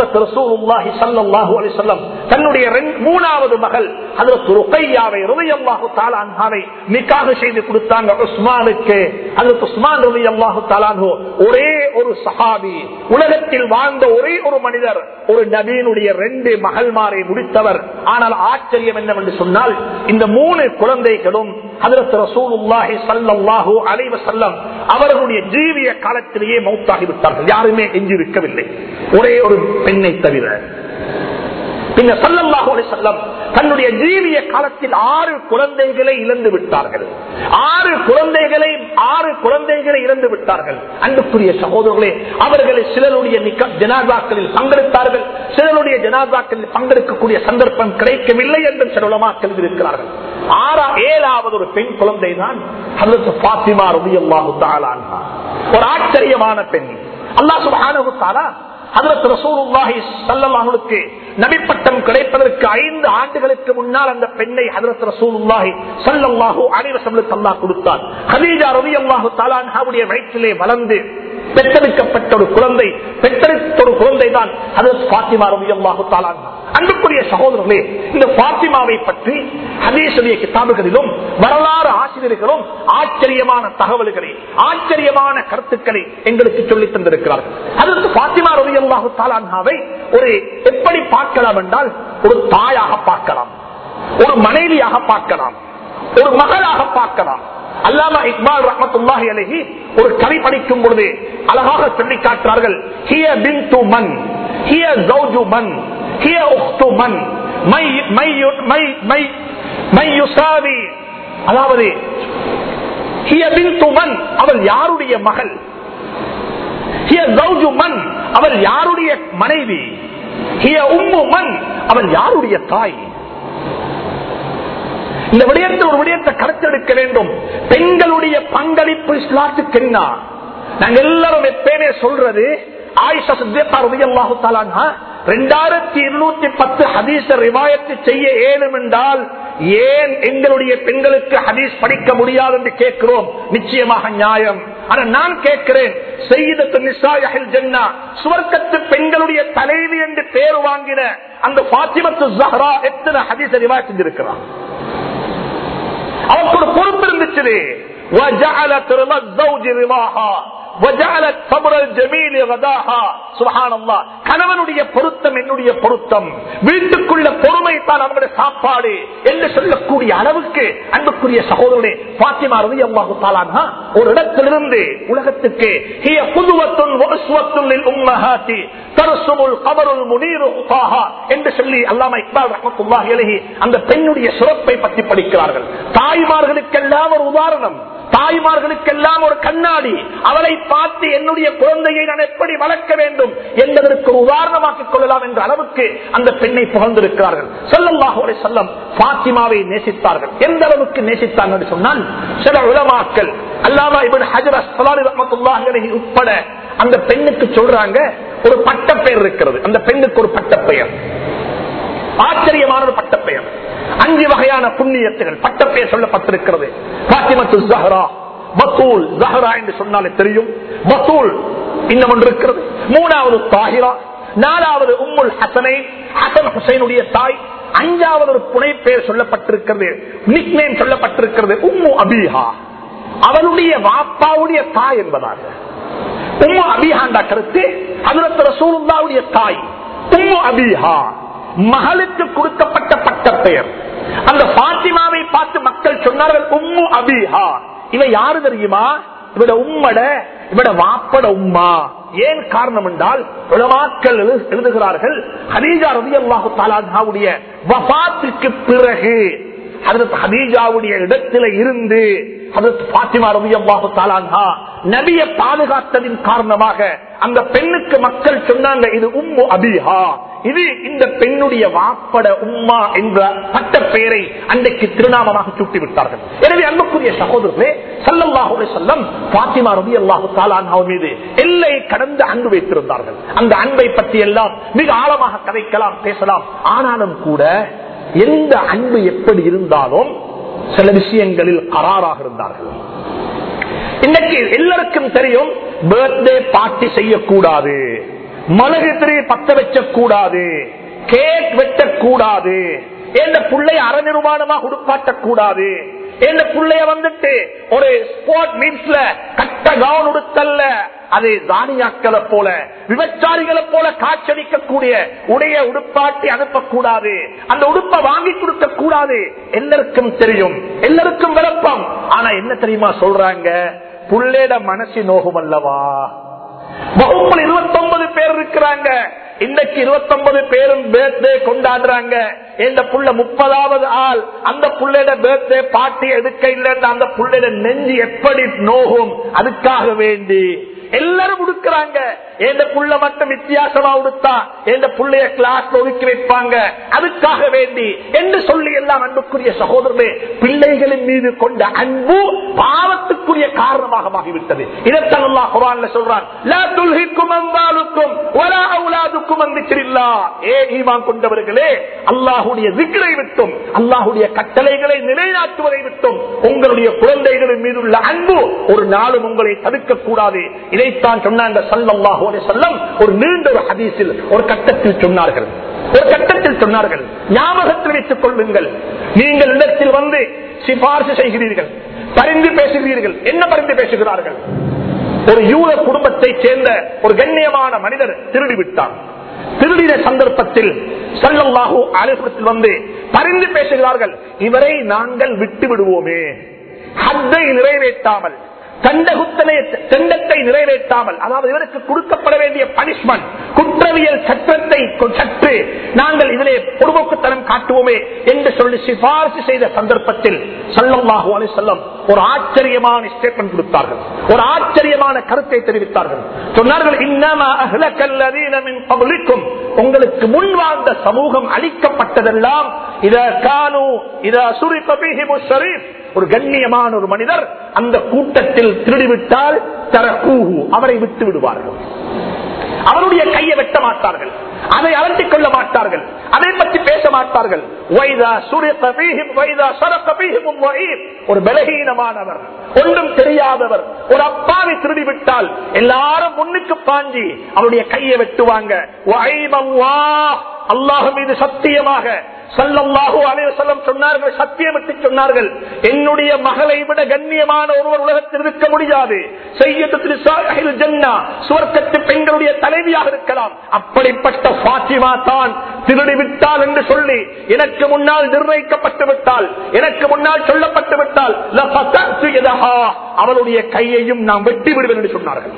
தன்னுடைய மூணாவது மகள் ருக்கையாவை ருதையல்லாஹு தாலான்ஹாவை நிக்காக செய்து கொடுத்தாங்க உஸ்மானுக்கு அதற்கு உஸ்மான் ருதையல்லாஹு தாலான்ஹோ ஒரே ஒரு சஹாபி உலகத்தில் வாழ்ந்த ஒரே ஒரு மனிதர் ஒரு நபீனுடைய ரெண்டு மகள்மாரை முடித்தவர் ஆனால் ஆச்சரியம் என்னவென்று சொன்னால் இந்த மூணு குழந்தைகளும் அதற்கு ரசூலுல்லாஹி சல்லல்லாஹு அலைவ செல்லம் அவர்களுடைய ஜீவிய காலத்திலேயே மௌத்தாகிவிட்டார்கள் யாருமே எஞ்சிருக்கவில்லை ஒரே ஒரு பெண்ணை தவிர பின்ன சல்லல்லாஹு செல்லம் தன்னுடைய ஜீவிய காலத்தில் ஆறு குழந்தைகளை இழந்து விட்டார்கள் ஆறு குழந்தைகளை ஆறு குழந்தைகளை இழந்து விட்டார்கள் அன்புக்குரிய சகோதரர்களே அவர்களை சிலருடைய ஜனாதாக்களில் பங்கெடுத்தார்கள் சிலருடைய ஜனாதாக்களில் பங்கெடுக்கக்கூடிய சந்தர்ப்பம் கிடைக்கவில்லை என்று சில உலமாக்கள் இருக்கிறார்கள் ஆறா ஏழாவது ஒரு பெண் குழந்தை தான் பாத்திமா ரபி அல்லாஹு ஒரு ஆச்சரியமான பெண் அல்லாஹ் சுபானு தாலா நபிப்பட்டம் கிடைப்பதற்கு ஐந்து ஆண்டுகளுக்கு முன்னால் அந்த பெண்ணை ஹதரத் ரசூலுல்லாஹி சல்லல்லாஹு அலைவசம்லுக்கு அல்லாஹ் கொடுத்தார் ஹதீஜா ரவி அல்லாஹு தாலான்ஹாவுடைய வயிற்றிலே வளர்ந்து பெற்றெடுக்கப்பட்ட ஒரு குழந்தை பெற்றெடுத்த ஒரு குழந்தை தான் அது பாத்திமா ரவி அல்லாஹு அன்புக்குரிய சகோதரர்களே இந்த பாத்திமாவை பற்றி ஹதீசுடைய கிதாபுகளிலும் வரலாறு ஆசிரியர்களும் ஆச்சரியமான தகவல்களை ஆச்சரியமான கருத்துக்களை எங்களுக்கு சொல்லித் தந்திருக்கிறார்கள் அதற்கு பாத்திமா ரவி அல்லாஹு தாலான்ஹாவை ஒரு எப்படி பார்க்கலாம் என்றால் ஒரு தாயாக பார்க்கலாம் ஒரு மனைவியாக பார்க்கலாம் ஒரு மகளாக பார்க்கலாம் அல்லாமா இக்பால் ரஹமத்துல்லாஹி அலைஹி ஒரு கவி படிக்கும் பொழுது அழகாக சொல்லி காட்டுறார்கள் ஹிய பின்து மன் ஹிய ஜௌஜு மன் ஹிய உக்து மன் மை மை மை மை மை யுசாவி அதாவது ஹிய பின்து மன் அவள் யாருடைய மகள் ஹிய ஜௌஜு மன் அவள் யாருடைய மனைவி ஹிய உம்மு மன் அவள் யாருடைய தாய் இந்த விடயத்தை ஒரு விடயத்தை கருத்தெடுக்க வேண்டும் பெண்களுடைய பங்களிப்பு இஸ்லாத்துக்கு என்ன நாங்க எல்லாரும் எப்பேனே சொல்றது ஆயிஷா சித்தியல்லாஹு தாலானா ரெண்டாயிரத்தி இருநூத்தி பத்து ஹதீச ரிவாயத்து செய்ய ஏழும் என்றால் ஏன் எங்களுடைய பெண்களுக்கு ஹதீஸ் படிக்க முடியாது என்று கேட்கிறோம் நிச்சயமாக நியாயம் ஆனா நான் கேட்கிறேன் செய்தத்து நிசாயஹில் ஜன்னா சுவர்க்கத்து பெண்களுடைய தலைவி என்று பேர் வாங்கின அந்த பாத்திமத்து ஜஹரா எத்தனை ஹதீச ரிவாயத் செஞ்சிருக்கிறான் அவருக்கு ஒரு பொறுப்பு இருந்துச்சு وجعلت رضا الزوج رضاها وجعلت صبر الجميل غداها سبحان الله கணவனுடைய பொருத்தம் என்னுடைய பொருத்தம் வீட்டுக்குள்ள பொறுமை தான் அவருடைய சாப்பாடு என்று சொல்லக்கூடிய அளவுக்கு அன்புக்குரிய சகோதரனே பாத்திமா ரவி அல்லாஹு தாலானா ஒரு இடத்திலிருந்து உலகத்துக்கு ஹிய புதுவத்துன் வசுவத்துன் உம்மஹாத்தி தரசுமுல் கமருல் முனீரு உபாஹா என்று சொல்லி அல்லாம இக்பால் ரஹமத்துல்லாஹி அலைஹி அந்த பெண்ணுடைய சிறப்பை பற்றி படிக்கிறார்கள் தாய்மார்களுக்கெல்லாம் ஒரு உதாரணம் தாய்மார்களுக்கெல்லாம் ஒரு கண்ணாடி அவளை பார்த்து என்னுடைய குழந்தையை நான் எப்படி வளர்க்க வேண்டும் என்பதற்கு ஒரு உதாரணமாக்கிக் கொள்ளலாம் என்ற அளவுக்கு அந்த பெண்ணை புகழ்ந்திருக்கிறார்கள் சொல்லல்லாஹோரை சொல்லம் பாத்திமாவை நேசித்தார்கள் எந்த அளவுக்கு நேசித்தார்கள் என்று சொன்னால் சில உலமாக்கள் அல்லாமா இவன் ஹஜர் அஸ்லாலி ரஹமத்துல்லாஹி உட்பட அந்த பெண்ணுக்கு சொல்றாங்க ஒரு பட்டப்பெயர் இருக்கிறது அந்த பெண்ணுக்கு ஒரு பட்டப்பெயர் ஆச்சரியமான ஒரு பட்டப்பெயர் அஞ்சு வகையான புண்ணியத்துகள் பட்டப்பெயர் சொல்லப்பட்டிருக்கிறது பாத்திமத்து ஜஹரா பத்தூல் ஜஹரா என்று சொன்னாலே தெரியும் பத்தூல் இன்னும் ஒன்று இருக்கிறது மூணாவது தாஹிரா நாலாவது உம்முல் ஹசனை ஹசன் ஹுசைனுடைய தாய் அஞ்சாவது ஒரு புனை பெயர் சொல்லப்பட்டிருக்கிறது நிக்னேம் சொல்லப்பட்டிருக்கிறது உம்மு அபிஹா அவளுடைய வாப்பாவுடைய தாய் என்பதாக உம்மு அபிஹாண்டா கருத்து அதில் ரசூலுல்லாவுடைய தாய் உம்மு அபிஹா மகளுக்கு கொடுக்கப்பட்ட பட்ட பெயர் அந்த பாத்திமாவை பார்த்து மக்கள் சொன்னார்கள் உம்மு அபிஹா இவ யாரு தெரியுமா இவட உம்மட இவட வாப்பட உம்மா ஏன் காரணம் என்றால் உலமாக்கள் எழுதுகிறார்கள் ஹதீஜா ரவி அல்லாஹு தாலாவுடைய வபாத்திற்கு பிறகு அதற்கு ஹதீஜாவுடைய இடத்துல இருந்து அதற்கு பாத்திமா ரவி அல்லாஹு தாலான்ஹா நபிய பாதுகாத்ததின் காரணமாக அந்த பெண்ணுக்கு மக்கள் சொன்னாங்க இது உம்மு அபிஹா இது இந்த பெண்ணுடைய வாப்பட உம்மா என்ற பட்ட பெயரை அன்றைக்கு திருநாமமாக சூட்டி விட்டார்கள் எனவே அன்புக்குரிய சகோதரர்களே சல்லல்லாஹு செல்லம் பாத்திமா ரவி அல்லாஹு தாலான்ஹா மீது எல்லை கடந்து அன்பு வைத்திருந்தார்கள் அந்த அன்பை பற்றி எல்லாம் மிக ஆழமாக கதைக்கலாம் பேசலாம் ஆனாலும் கூட எந்த அன்பு எப்படி இருந்தாலும் சில விஷயங்களில் கராராக இருந்தார்கள் இன்னைக்கு எல்லாருக்கும் தெரியும் பர்த்டே பார்ட்டி செய்யக்கூடாது மலகு திரி பத்த வச்ச கூடாது கேக் வெட்டக்கூடாது எந்த பிள்ளை அரை நிர்மாணமாக உடுப்பாட்டக்கூடாது எந்த பிள்ளைய வந்துட்டு ஒரு ஸ்போர்ட் மீன்ஸ்ல கட்ட கவுன் உடுத்தல்ல அது தானியாக்களை போல விபச்சாரிகளை போல காட்சடிக்க கூடிய உடைய உடுப்பாட்டி அனுப்பக்கூடாது அந்த உடுப்பை வாங்கி கொடுக்க கூடாது எல்லாருக்கும் தெரியும் எல்லாருக்கும் விளப்பம் ஆனா என்ன தெரியுமா சொல்றாங்க புள்ளேட மனசு நோகும் அல்லவா வகுப்பில் இருபத்தி ஒன்பது பேர் இருக்கிறாங்க இன்னைக்கு இருபத்தி ஒன்பது பேரும் பேர்தே கொண்டாடுறாங்க இந்த புள்ள முப்பதாவது ஆள் அந்த புள்ளையோட பேர்தே பாட்டி எடுக்க இல்லைன்னு அந்த புள்ளையோட நெஞ்சு எப்படி நோகும் அதுக்காக வேண்டி எல்லாரும் உடுக்கிறாங்க எந்த புள்ள மட்டும் வித்தியாசமா உடுத்தா எந்த புள்ளைய கிளாஸ் ஒதுக்கி வைப்பாங்க அதுக்காக வேண்டி என்று சொல்லி எல்லாம் அன்புக்குரிய சகோதரர்களே பிள்ளைகளின் மீது கொண்ட அன்பு பாவத்துக்குரிய காரணமாக ஆகிவிட்டது இதைத்தான் அல்லாஹ் குரான்ல சொல்றான் லா துல்ஹிக்கும் அம்வாலுக்கும் வலா அவுலாதுக்கும் அன்பிச்சிரில்லா ஏ ஈமான் கொண்டவர்களே அல்லாஹுடைய விக்கிரை விட்டும் அல்லாஹுடைய கட்டளைகளை நிலைநாட்டுவதை விட்டும் உங்களுடைய குழந்தைகளின் மீதுள்ள அன்பு ஒரு நாளும் உங்களை தடுக்க கூடாது இதைத்தான் சொன்னாங்க சல்லல்லாஹு அலைஹி வஸல்லம் ஒரு நீண்ட ஒரு ஹதீஸில் ஒரு கட்டத்தில் சொன்னார்கள் ஒரு கட்டத்தில் சொன்னார்கள் ஞாபகத்தில் வைத்துக் கொள்ளுங்கள் நீங்கள் இடத்தில் வந்து சிபாரிசு செய்கிறீர்கள் பரிந்து பேசுகிறீர்கள் என்ன பரிந்து பேசுகிறார்கள் ஒரு யூத குடும்பத்தை சேர்ந்த ஒரு கண்ணியமான மனிதர் திருடி விட்டார் திருடின சந்தர்ப்பத்தில் சல்லல்லாஹு அலுவலத்தில் வந்து பரிந்து பேசுகிறார்கள் இவரை நாங்கள் விட்டு விடுவோமே ஹத்தை நிறைவேற்றாமல் தண்டகுத்தனை தண்டத்தை நிறைவேற்றாமல் அதாவது இவருக்கு கொடுக்கப்பட வேண்டிய பனிஷ்மெண்ட் குற்றவியல் சட்டத்தை சற்று நாங்கள் இதிலே பொதுபோக்குத்தனம் காட்டுவோமே என்று சொல்லி சிபாரிசு செய்த சந்தர்ப்பத்தில் சல்லல்லாஹு அலைஹி வஸல்லம் ஒரு ஆச்சரியமான ஸ்டேட்மெண்ட் கொடுத்தார்கள் ஒரு ஆச்சரியமான கருத்தை தெரிவித்தார்கள் சொன்னார்கள் இன்னமா அஹ்லக்கல்லதீன மின் கப்லிக்கும் உங்களுக்கு முன் வாழ்ந்த சமூகம் அளிக்கப்பட்டதெல்லாம் இத கானு இத சுரிப பிஹிமு ஷரீஃப் ஒரு கண்ணியமான ஒரு மனிதர் அந்த கூட்டத்தில் திருடிவிட்டால் தரக்கூஹு அவரை விட்டு விடுவார்கள் அவருடைய கையை வெட்ட மாட்டார்கள் அதை அலட்டிக் கொள்ள மாட்டார்கள் அதை பற்றி பேச மாட்டார்கள் வைதா சுரிக பீஹிம், வைதா சரக பீஹிமும் வஹீம். ஒரு பலகீனமானவர் ஒன்றும் தெரியாதவர் ஒரு அப்பாவை திருடி விட்டால் எல்லாரும் முன்னுக்கு பாஞ்சி அவருடைய கையை வெட்டுவாங்க வஐமல்லாஹ். அல்லாஹ் மீது சத்தியமாக சல்லல்லாஹு அலைஹி வஸல்லம் சொன்னார்கள் சத்தியமிட்டு சொன்னார்கள் என்னுடைய மகளை விட கண்ணியமான ஒருவர் உலகத்தில் இருக்க முடியாது செய்யத்து சாஹில் ஜன்னா சுவர்க்கத்து பெண்களுடைய தலைவியாக இருக்கலாம் அப்படிப்பட்ட பாத்திமா தான் திருடி விட்டால் என்று சொல்லி எனக்கு முன்னால் நிர்ணயிக்கப்பட்டு விட்டால் எனக்கு முன்னால் சொல்லப்பட்டு விட்டால் லஃபதஅத்து யதஹா. அவளுடைய கையையும் நாம் வெட்டி விடுவேன் என்று சொன்னார்கள்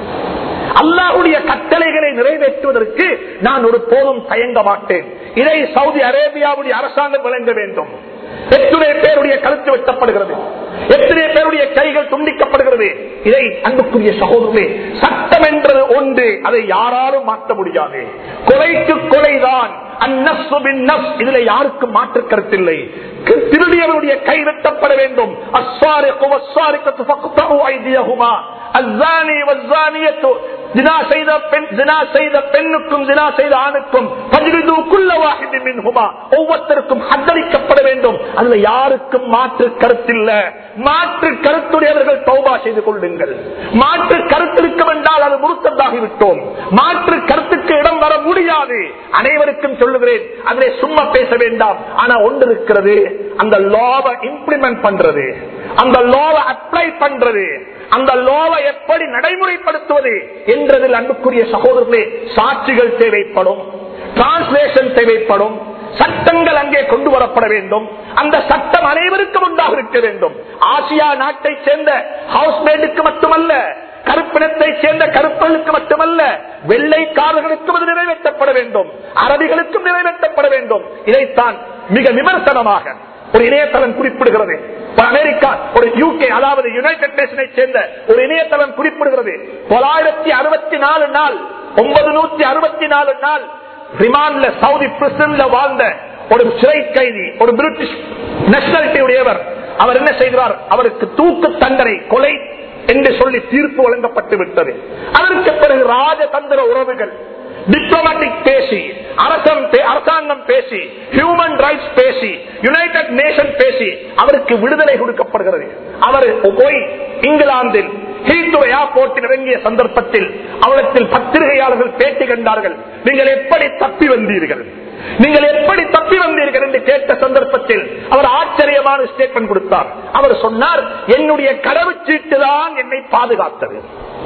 அல்லாஹுடைய கட்டளைகளை நிறைவேற்றுவதற்கு நான் ஒரு போதும் தயங்க மாட்டேன் இதை சவுதி அரேபியாவுடைய அரசாங்கம் விளங்க வேண்டும் எத்தனை பேருடைய கழுத்து வெட்டப்படுகிறது எத்தனை பேருடைய கைகள் துண்டிக்கப்படுகிறது இதை அன்புக்குரிய சகோதரர்களே சட்டம் என்றது ஒன்று அதை யாராலும் மாற்ற முடியாது கொலைக்கு கொலைதான் அந்நஃப்ஸு பின்னஃப்ஸ். இதுல யாருக்கும் மாற்று கருத்தில்லை திருடியவருடைய கை வெட்டப்பட வேண்டும் அஸ்ஸாரிகு வஸ்ஸாரிகத்து ஃபக்தஉ ஐதியஹுமா அஸ்ஸானி வஸ்ஸானியத்து ஜினா செய்த பெண் ஜினா செய்த பெண்ணுக்கும் ஜினா செய்த ஆணுக்கும் ஃபஜ்லிது குல்ல வாஹிதின் மின்ஹுமா ஒவ்வொருத்தருக்கும் ஹத்தளிக்கப்பட வேண்டும் அதுல யாருக்கும் மாற்று கருத்தில்ல மாற்று கருத்துடையவர்கள் தௌபா செய்து கொள்ளுங்கள் மாற்று கருத்திருக்கும் என்றால் அது முருத்ததாகி விட்டோம் மாற்று கருத்துக்கு இடம் வர முடியாது அனைவருக்கும் சொல்லுகிறேன் அதிலே சும்மா பேச வேண்டாம் ஆனா ஒன்று இருக்கிறது அந்த லாவை இம்ப்ளிமெண்ட் பண்றது அந்த லாவை அப்ளை பண்றது அந்த லாவை எப்படி நடைமுறைப்படுத்துவது என்றதில் அன்புக்குரிய சகோதரர்களே சாட்சிகள் தேவைப்படும் டிரான்ஸ்லேஷன் தேவைப்படும் சட்டங்கள் அங்கே கொண்டு வரப்பட வேண்டும் அந்த சட்டம் அனைவருக்கும் உண்டாக இருக்க வேண்டும் ஆசியா நாட்டை சேர்ந்த ஹவுஸ்மேடுக்கு மட்டுமல்ல கருப்பினத்தை சேர்ந்த கருப்பர்களுக்கு மட்டுமல்ல வெள்ளைக்காரர்களுக்கும் அது நிறைவேற்றப்பட வேண்டும் அரபிகளுக்கும் நிறைவேற்றப்பட வேண்டும் இதைத்தான் மிக விமர்சனமாக ஒரு இணையதளம் குறிப்பிடுகிறது ஒரு அமெரிக்கா ஒரு யூகே அதாவது யுனைடெட் நேஷனை சேர்ந்த ஒரு இணையதளம் குறிப்பிடுகிறது தொள்ளாயிரத்தி அறுபத்தி நாலு நாள் ஒன்பது நூத்தி அறுபத்தி நாலு நாள் ரிமாண்ட்ல சவுதி பிரிசன்ல வாழ்ந்த ஒரு சிறை கைதி ஒரு பிரிட்டிஷ் நேஷனாலிட்டி உடையவர் அவர் என்ன செய்கிறார் அவருக்கு தூக்கு தண்டனை கொலை என்று சொல்லி தீர்ப்பு வழங்கப்பட்டு விட்டது அதற்கு பிறகு ராஜதந்திர உறவுகள் டிப்ளமேட்டிக் பேசி அரசம் பே- அரசாங்கம் பேசி ஹியூமன் ரைட்ஸ் பேசி யுனைடெட் நேஷன் பேசி அவருக்கு விடுதலை கொடுக்கப்படுகிறது அவர் போய் இங்கிலாந்தில் ஹீத்துறை ஏர்போர்ட்டில் இறங்கிய சந்தர்ப்பத்தில் அவளத்தில் பத்திரிகையாளர்கள் பேட்டி கண்டார்கள் நீங்கள் எப்படி தப்பி வந்தீர்கள் நீங்கள் எப்படி தப்பி வந்தீர்கள் என்று கேட்ட சந்தர்ப்பத்தில் அவர் ஆச்சரியமான ஸ்டேட்மெண்ட் கொடுத்தார் அவர் சொன்னார் என்னுடைய கடவுச்சீட்டு தான் என்னை பாதுகாத்தது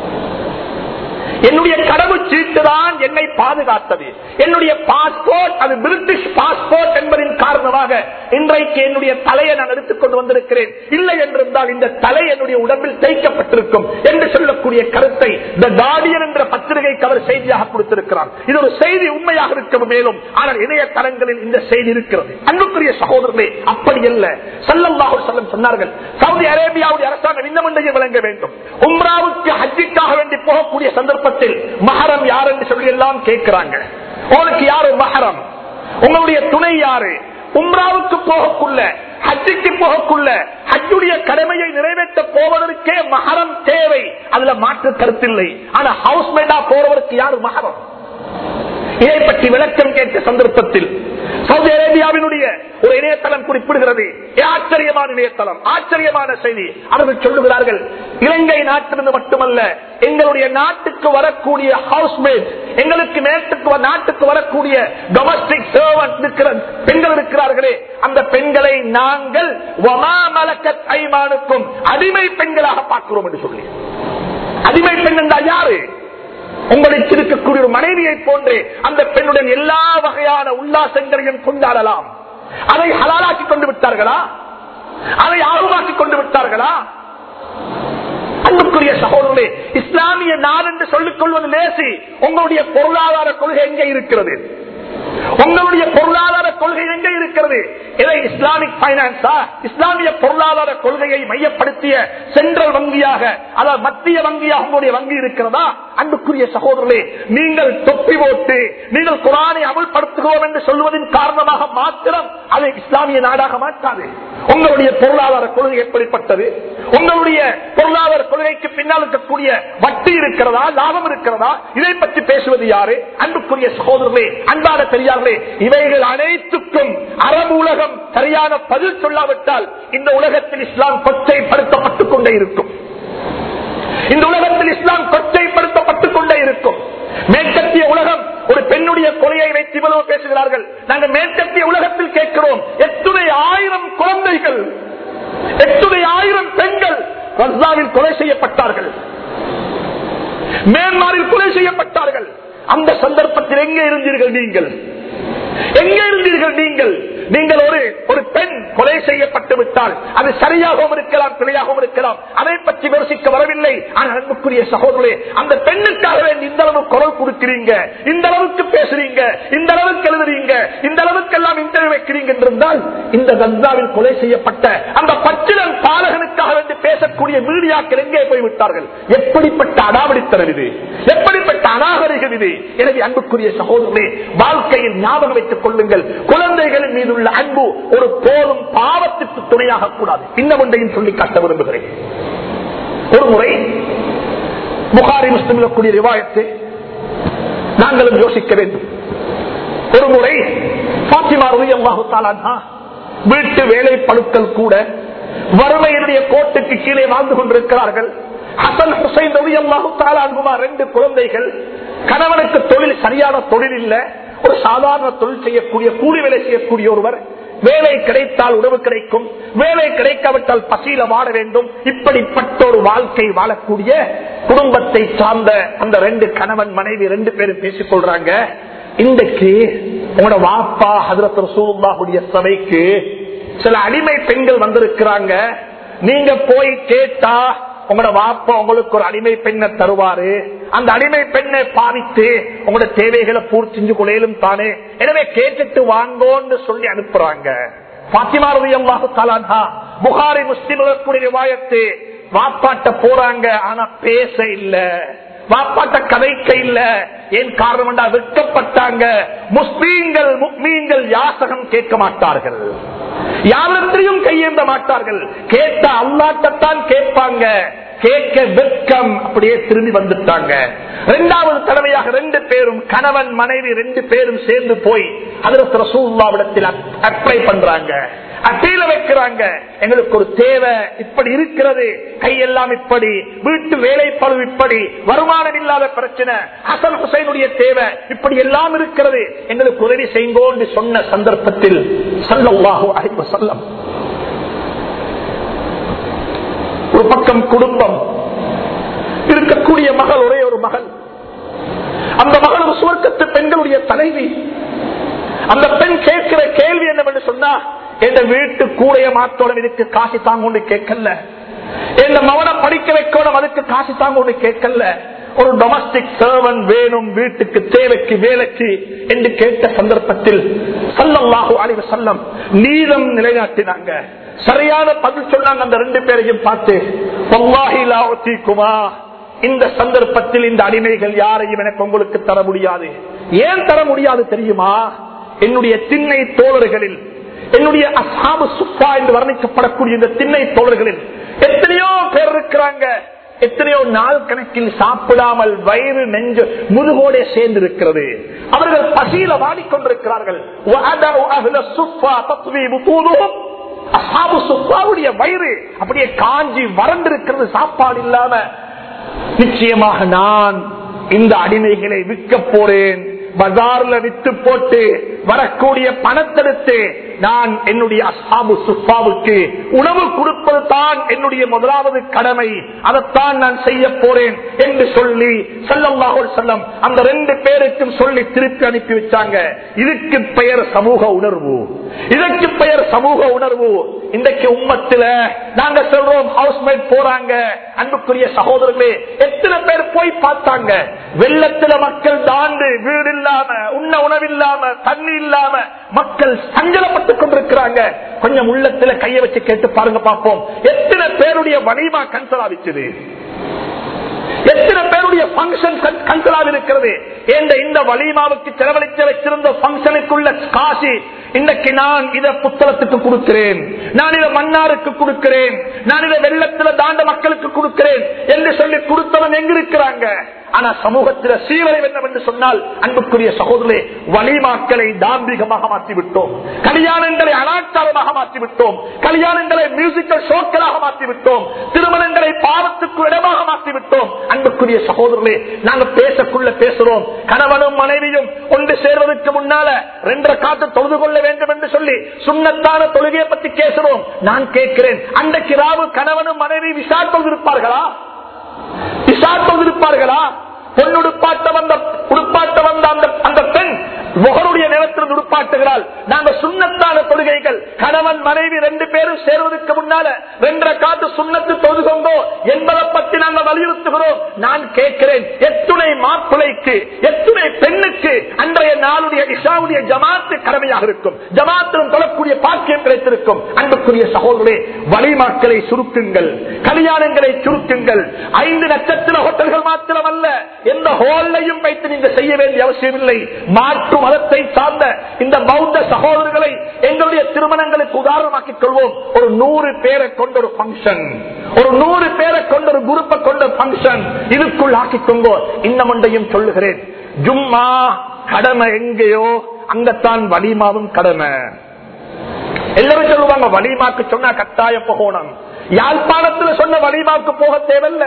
என்னுடைய கடவுச்சீட்டு தான் என்னை பாதுகாத்தது என்னுடைய பாஸ்போர்ட் அது பிரிட்டிஷ் பாஸ்போர்ட் என்பதின் காரணமாக இன்றைக்கு என்னுடைய தலையை நான் எடுத்துக்கொண்டு வந்திருக்கிறேன் இல்லை என்றிருந்தால் இந்த தலை என்னுடைய உடம்பில் தைக்கப்பட்டிருக்கும் என்று சொல்லக்கூடிய கருத்தை த கார்டியன் என்ற பத்திரிகைக்கு அவர் செய்தியாக கொடுத்திருக்கிறார் இது ஒரு செய்தி உண்மையாக இருக்க மேலும் ஆனால் இணையதளங்களில் இந்த செய்தி இருக்கிறது அன்புக்குரிய சகோதரர்களே அப்படி அல்ல சல்லல்லாஹு செல்லம் சொன்னார்கள் சவுதி அரேபியாவுடைய அரசாங்கம் இன்னும் ஒன்றையும் வழங்க வேண்டும் உம்ராவுக்கு ஹஜ்ஜிக்காக வேண்டி போகக்கூடிய சந்தர்ப்பத்தில் மஹரம் யார் என்று சொல்லி எல்லாம் கேட்கிறாங்க உங்களுக்கு யாரு மஹரம் உங்களுடைய துணை யாரு உம்ராவுக்கு போகக்குள்ள ஹஜ்ஜுக்கு போகக்குள்ள ஹஜ்ஜுடைய கடமையை நிறைவேற்ற போவதற்கே மகரம் தேவை அதுல மாற்று கருத்தில்லை ஆனா ஹவுஸ் மேடா போறவருக்கு யாரு மகரம் இதை பற்றி விளக்கம் கேட்ட சந்தர்ப்பத்தில் சவுதி அரேபியாவினுடைய ஒரு இணையதளம் குறிப்பிடுகிறது இது ஆச்சரியமான இணையதளம் ஆச்சரியமான செய்தி அவர்கள் சொல்லுகிறார்கள் இலங்கை நாட்டிலிருந்து மட்டுமல்ல எங்களுடைய நாட்டுக்கு வரக்கூடிய ஹவுஸ்மேட் எங்களுக்கு நேற்றுக்கு வ- நாட்டுக்கு வரக்கூடிய டொமஸ்டிக் சர்வன்ட் இருக்கிற பெண்கள் இருக்கிறார்களே அந்த பெண்களை நாங்கள் வமா மலக்கத் ஐமானுக்கும் அடிமை பெண்களாக பார்க்கிறோம் என்று சொல்லி அடிமை பெண் என்றால் யாரு உங்களுக்கு இருக்கக்கூடிய ஒரு மனைவியை போன்று அந்த பெண்ணுடன் எல்லா வகையான உல்லாசங்களையும் கொண்டாடலாம் அதை ஹலாலாக்கி கொண்டு விட்டார்களா அதை ஆர்வமாக்கி கொண்டு விட்டார்களா அன்புக்குரிய சகோதரர்களே இஸ்லாமிய நாடு என்று சொல்லிக் கொள்வது லேசி உங்களுடைய பொருளாதார கொள்கை எங்கே இருக்கிறது உங்களுடைய பொருளாதார கொள்கை எங்கே இருக்கிறது இதை இஸ்லாமிக் பைனான்ஸா இஸ்லாமிய பொருளாதார கொள்கையை மையப்படுத்திய சென்ட்ரல் வங்கியாக அதாவது மத்திய வங்கியாக உங்களுடைய வங்கி இருக்கிறதா அன்புக்குரிய சகோதரர்களே நீங்கள் தொப்பி போட்டு நீங்கள் குரானை அமல்படுத்துகிறோம் என்று சொல்வதன் காரணமாக மாத்திரம் அது இஸ்லாமிய நாடாக மாற்றாது உங்களுடைய பொருளாதார கொள்கை எப்படிப்பட்டது உங்களுடைய பொருளாதார கொள்கைக்கு பின்னால் இருக்கக்கூடிய வட்டி இருக்கிறதா லாபம் இருக்கிறதா இதை பற்றி பேசுவது யாரு அன்புக்குரிய சகோதரர்களே அன்பான பெரியார்களே இவைகள் அனைத்துக்கும் அரபு உலகம் சரியான பதில் சொல்லாவிட்டால் இந்த உலகத்தில் இஸ்லாம் கொச்சைப்படுத்தப்பட்டுக் கொண்டே இருக்கும் இந்த உலகத்தில் இஸ்லாம் கொச்சைப்படுத்தப்பட்டுக் கொண்டே இருக்கும் மேற்கத்திய உலகம் ஒரு பெண்ணுடைய கொலையை வைத்து இவ்வளவு பேசுகிறார்கள் நாங்கள் மேற்கத்திய உலகத்தில் கேட்கிறோம் எத்துணை ஆயிரம் குழந்தைகள் எத்துணை ஆயிரம் பெண்கள் ரஸ்தாவில் கொலை செய்யப்பட்டார்கள் மேன்மாரில் கொலை செய்யப்பட்டார்கள் அந்த சந்தர்ப்பத்தில் எங்கே இருந்தீர்கள் நீங்கள் எங்கே இருந்தீர்கள் நீங்கள் நீங்கள் ஒரு ஒரு பெண் கொலை செய்யப்பட்டு விட்டால் அது சரியாகவும் இருக்கலாம் பிழையாகவும் இருக்கலாம் அதை பற்றி விமர்சிக்க வரவில்லை ஆனால் அன்புக்குரிய சகோதரே அந்த பெண்ணுக்காக வேண்டி இந்த அளவு குரல் கொடுக்கிறீங்க இந்த அளவுக்கு பேசுறீங்க இந்த அளவுக்கு எழுதுறீங்க இந்த அளவுக்கு எல்லாம் இன்டர்வியூ வைக்கிறீங்க என்றிருந்தால் இந்த கந்தாவில் கொலை செய்யப்பட்ட அந்த பச்சிலன் பாலகனுக்காக வேண்டி பேசக்கூடிய மீடியாக்கள் எங்கே போய்விட்டார்கள் எப்படிப்பட்ட அடாவடித்தனம் இது எப்படிப்பட்ட அநாகரிகம் இது எனவே அன்புக்குரிய சகோதரர்களே வாழ்க்கையில் ஞாபகம் வைத்துக் கொள்ளுங்கள் குழந்தைகளின் மீது உள்ள அன்பு ஒரு போதும் பாவத்துக்கு துணையாக கூடாது இன்னும் ஒன்றையும் சொல்லி காட்ட விரும்புகிறேன் ஒரு முறை புகாரி முஸ்லிம் கூடிய ரிவாயத்தை நாங்களும் யோசிக்க வேண்டும் ஒரு முறை பாத்திமா ரலியல்லாஹு தஆலா அன்ஹா வீட்டு வேலை பழுக்கள் கூட வறுமையினுடைய கோட்டுக்கு கீழே வாழ்ந்து கொண்டிருக்கிறார்கள் ஹசன் ஹுசைன் ரலியல்லாஹு தஆலா அன்ஹுமா ரெண்டு குழந்தைகள் கணவனுக்கு தொழில் சரியான தொழில் இல்ல ஒரு சாதாரண தொழில் செய்யக்கூடிய கூலி வேலை செய்யக்கூடிய ஒருவர் வேலை கிடைத்தால் உணவு கிடைக்கும் வேலை கிடைக்காவிட்டால் பசியில வாழ வேண்டும் இப்படிப்பட்ட ஒரு வாழ்க்கை வாழக்கூடிய குடும்பத்தை சார்ந்த அந்த ரெண்டு கணவன் மனைவி ரெண்டு பேரும் பேசிக் கொள்றாங்க இன்றைக்கு உங்களோட வாப்பா ஹதரத் ரசூலுல்லாஹுடைய சபைக்கு சில அடிமை பெண்கள் வந்திருக்கிறாங்க நீங்க போய் கேட்டா உங்களோட வாப்பா உங்களுக்கு ஒரு அடிமை பெண்ணை தருவாரு அந்த அடிமை பெண்ணை பாவித்து உங்களோட தேவைகளை பூர்த்தி செஞ்சு கொள்ளையிலும் தானே எனவே கேட்டுட்டு வாங்கோன்னு சொல்லி அனுப்புறாங்க பாத்திமா ரலியல்லாஹு தஆலா புகாரி முஸ்லிம் கூடிய ரிவாயத்து வாப்பாட்ட போறாங்க ஆனா பேச இல்ல வாப்பாட்ட கதைக்க இல்ல ஏன் காரணம் வெட்கப்பட்டாங்க முஸ்லீம்கள் முக்மீன்கள் யாசகம் கேட்க மாட்டார்கள் யாரிடத்திலையும் கையேந்த மாட்டார்கள் கேட்ட அல்லாட்டத்தான் கேட்பாங்க கேட்க வெட்கம் அப்படியே திரும்பி வந்துட்டாங்க இரண்டாவது தடவையாக ரெண்டு பேரும் கணவன் மனைவி ரெண்டு பேரும் சேர்ந்து போய் அதுல ரசூல்லாவிடத்தில் அப்ளை பண்றாங்க அட்டையில வைக்கிறாங்க எங்களுக்கு ஒரு தேவை இப்படி இருக்கிறது கையெல்லாம் இப்படி வீட்டு வேலை பழுவு இப்படி வருமானம் இல்லாத பிரச்சனை ஹசன் ஹுசைனுடைய தேவை இப்படி எல்லாம் இருக்கிறது எங்களுக்கு உதவி செய்யுங்கோன்னு சொன்ன சந்தர்ப்பத்தில் சல்லாஹு அழைப்பு சொல்லம் ஒரு பக்கம் குடும்பம் இருக்கக்கூடிய மகள் ஒரே ஒரு மகள் அந்த மகள் ஒரு சுவர்க்கத்து பெண்களுடைய தலைவி அந்த பெண் கேட்கிற கேள்வி என்னவென்று சொன்னா எந்த வீட்டு கூடைய மாத்தோடம் இதுக்கு காசு தாங்கொண்டு கேட்கல எந்த மவனை படிக்க வைக்கணும் அதுக்கு காசு தாங்கொண்டு கேட்கல ஒரு டொமஸ்டிக் சர்வன் வேணும் வீட்டுக்கு தேவைக்கு வேலைக்கு என்று கேட்ட சந்தர்ப்பத்தில் சல்லல்லாஹு அலைவ செல்லம் நீளம் நிலைநாட்டினாங்க சரியான பதில் சொன்னாங்க அந்த ரெண்டு பேரையும் பார்த்து இந்த சந்தர்ப்பத்தில் இந்த அடிமைகள் யாரையும் எனக்கு உங்களுக்கு தர முடியாது ஏன் தர முடியாது தெரியுமா என்னுடைய திண்ணை தோழர்களில் என்னுடைய அசாபு சுப்பா என்று வர்ணிக்கப்படக்கூடிய இந்த திண்ணை தோழர்களில் எத்தனையோ பேர் இருக்கிறாங்க எத்தனையோ நாள் கணக்கில் சாப்பிடாமல் வயிறு நெஞ்சு முதுகோடே சேர்ந்து இருக்கிறது அவர்கள் பசியில வாடிக்கொண்டிருக்கிறார்கள் وَأَدَعُ أَهْلَ الصُّفَّةِ تَطْوِي بُطُونُهُمْ அசாபு சுப்பாவுடைய வயிறு அப்படியே காஞ்சி வறண்டிருக்கிறது சாப்பாடு இல்லாம நிச்சயமாக நான் இந்த அடிமைகளை விற்க போறேன் பஜார்ல வித்து போட்டு வரக்கூடிய பணத்தெடுத்து நான் என்னுடைய அசாபு சுப்பாவுக்கு உணவு கொடுப்பது தான் என்னுடைய முதலாவது கடமை அதைத்தான் நான் செய்ய போறேன் என்று சொல்லி செல்லல்லாஹோ செல்லம் அந்த ரெண்டு பேருக்கும் சொல்லி திருப்பி அனுப்பி வச்சாங்க இதுக்கு பெயர் சமூக உணர்வு இதற்கு பெயர் சமூக உணர்வு இன்றைக்கு உம்மத்துல நாங்க சொல்றோம் ஹவுஸ்மேட் போறாங்க அன்புக்குரிய சகோதரர்களே எத்தனை பேர் போய் பார்த்தாங்க வெள்ளத்துல மக்கள் தாண்டு வீடு இல்லாம உண்ண உணவில்லாம தண்ணி இல்லாம மக்கள் சஞ்சலப்பட்டுக் கொண்டிருக்கிறாங்க கொஞ்சம் உள்ளத்துல கைய வச்சு கேட்டு பாருங்க பார்ப்போம் எத்தனை பேருடைய வணிமா கன்சல் ஆவிச்சது எத்தனை பேருடைய பங்கன் கன்சலாக இருக்கிறது என்ற இந்த வலிமாவுக்கு செலவழித்து வச்சிருந்த பங்கனுக்குள்ள காசு இன்னைக்கு நான் இதை புத்தகத்துக்கு கொடுக்கிறேன் நான் இதை மன்னாருக்கு கொடுக்கிறேன் நான் இதை வெள்ளத்துல தாண்ட மக்களுக்கு கொடுக்கிறேன் என்று சொல்லி கொடுத்தவன் எங்க இருக்கிறாங்க ஆனா சமூகத்தில் சீவரை என்னவென்று சொன்னால் அன்புக்குரிய சகோதரே வலிமாக்களை தாம்பிகமாக மாற்றிவிட்டோம் கல்யாணங்களை அனாச்சாரமாக மாற்றிவிட்டோம் கல்யாணங்களை மியூசிக்கல் ஷோக்களாக மாற்றிவிட்டோம் திருமணங்களை பாவத்துக்கு இடமாக மாற்றிவிட்டோம் அன்புக்குரிய சகோதரர்களே நாங்க பேசக்குள்ள பேசுறோம் கணவனும் மனைவியும் ஒன்று சேர்வதற்கு முன்னால ரெண்டரை காத்து தொழுது கொள்ள வேண்டும் என்று சொல்லி சுண்ணத்தான தொழுகையை பத்தி பேசுறோம் நான் கேட்கிறேன் அன்றைக்கு ராவு கணவனும் மனைவி விசா தொழுதிருப்பார்களா விசா தொழுதிருப்பார்களா பொன்னுடுப்பாட்ட வந்த உடுப்பாட்ட வந்த அந்த அந்த பெண் முகருடைய நேரத்தில் உடுப்பாட்டுகிறாள் நாங்க சுண்ணத்தான தொழுகைகள் கணவன் மனைவி ரெண்டு பேரும் சேர்வதற்கு முன்னால ரெண்டரை காட்டு சுண்ணத்து தொழுகொண்டோ என்பதை பற்றி நாங்கள் வலியுறுத்துகிறோம் நான் கேட்கிறேன் எத்துணை மாப்பிளைக்கு எத்துணை பெண்ணுக்கு அன்றைய நாளுடைய இஷாவுடைய ஜமாத்து கடமையாக இருக்கும் ஜமாத்திலும் தொழக்கூடிய பாக்கியம் கிடைத்திருக்கும் அன்புக்குரிய சகோதரே வழிமாக்களை சுருக்குங்கள் கல்யாணங்களை சுருக்குங்கள் ஐந்து நட்சத்திர ஹோட்டல்கள் மாத்திரம் அல்ல எந்த ஹோல்லையும் வைத்து நீங்க செய்ய வேண்டிய அவசியம் இல்லை மாற்று மதத்தை சார்ந்த இந்த பௌத்த சகோதரர்களை எங்களுடைய திருமணங்களுக்கு உதாரணமாக்கிக் கொள்வோம் ஒரு நூறு பேரை கொண்ட ஒரு பங்கன் ஒரு நூறு பேரை கொண்ட ஒரு குரூப்பை கொண்ட பங்கன் இதுக்குள் ஆக்கிக்கொங்கோ இன்னும் ஒன்றையும் சொல்லுகிறேன் ஜும்மா கடமை எங்கேயோ அங்கத்தான் வலிமாவும் கடமை எல்லாரும் சொல்லுவாங்க வலிமாக்கு சொன்னா கட்டாய போகணும் யாழ்ப்பாணத்துல சொன்ன வலிமாவுக்கு போக தேவையில்ல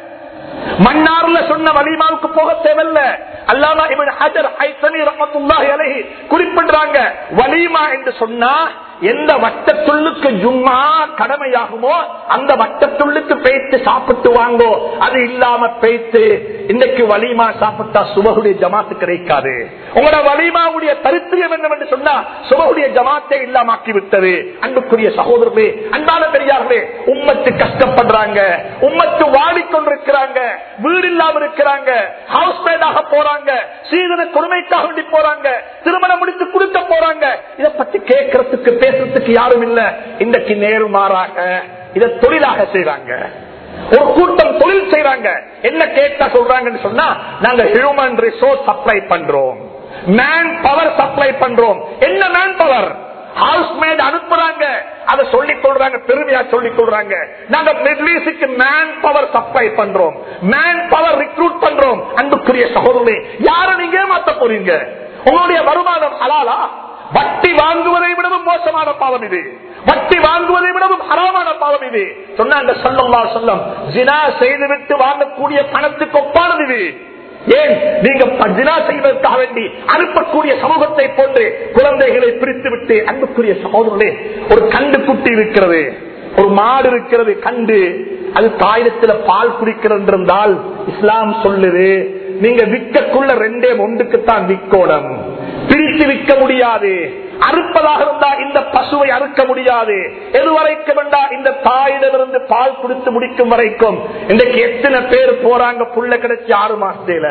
மன்னார்ல சொன்ன வலிமாவுக்கு போக தேவையில்ல அல்லாமா இவன் ஹஜர் ஹைசனி ரஹமத்துல்லாஹி அலைஹி குறிப்பிடுறாங்க வலிமா என்று சொன்னா எந்த வட்டத்துள்ளுக்கு ஜும்மா கடமையாகுமோ அந்த வட்டத்துள்ளுக்கு பேய்த்து சாப்பிட்டு வாங்கோ அது இல்லாம பேய்த்து இன்னைக்கு வலிமா சாப்பிட்டா சுபகுடைய ஜமாத்து கிடைக்காது உங்களோட வலிமாவுடைய தரித்திரியம் என்னவென்று சொன்னா சுபகுடைய ஜமாத்தை இல்லாமாக்கி விட்டது அன்புக்குரிய சகோதரர்களே அன்பான பெரியார்களே உம்மத்து கஷ்டப்படுறாங்க உம்மத்து வாடிக்கொண்டிருக்கிறாங்க வீடு இல்லாம இருக்கிறாங்க ஹவுஸ் மேடாக போறாங்க சீதன கொடுமைக்காக வேண்டி போறாங்க திருமணம் முடித்து கொடுக்க போறாங்க இதை பத்தி கேட்கறதுக்கு பேசுறதுக்கு யாரும் இல்ல இன்றைக்கு நேரு மாறாக இதை தொழிலாக செய்யறாங்க ஒரு கூட்டம் தொழில் செய்யறாங்க என்ன கேட்டா சொல்றாங்கன்னு சொன்னா நாங்க ஹியூமன் ரிசோர்ஸ் சப்ளை பண்றோம் மேன் பவர் சப்ளை பண்றோம் என்ன மேன் பவர் ஹவுஸ் மேட் அனுப்புறாங்க அதை சொல்லிக் கொள்றாங்க பெருமையா சொல்லிக் கொள்றாங்க நாங்க மிட்லீஸுக்கு மேன் பவர் சப்ளை பண்றோம் மேன் பவர் ரிக்ரூட் பண்றோம் அன்புக்குரிய சகோதரே யார நீங்க ஏமாத்த போறீங்க உங்களுடைய வருமானம் ஹலாலா வட்டி வாங்குவதை விடவும் மோசமான பாவம் இது வட்டி வாங்குவதை விடவும் ஹராமான பாவம் இது சொன்னாங்க சொல்லா சொல்லம் ஜினா செய்துவிட்டு வாங்கக்கூடிய பணத்துக்கு ஒப்பானது இது ஏன் நீங்க ஜினா செய்வதற்காக வேண்டி அனுப்பக்கூடிய சமூகத்தை போன்று குழந்தைகளை பிரித்து விட்டு அன்புக்குரிய சகோதரர்களே ஒரு கண்டு குட்டி இருக்கிறது ஒரு மாடு இருக்கிறது கண்டு அது தாயிடத்துல பால் குடிக்கிறது இருந்தால் இஸ்லாம் சொல்லுது நீங்க விற்கக்குள்ள ரெண்டே ஒன்றுக்குத்தான் விற்கோடம் பிரித்து விற்க முடியாது அறுப்பதாக இருந்தா இந்த பசுவை அறுக்க முடியாது எதுவரைக்கும் வேண்டா இந்த தாயிடமிருந்து பால் குடித்து முடிக்கும் வரைக்கும் இன்றைக்கு எத்தனை பேர் போறாங்க புள்ள கிடைச்சி ஆறு மாசத்துல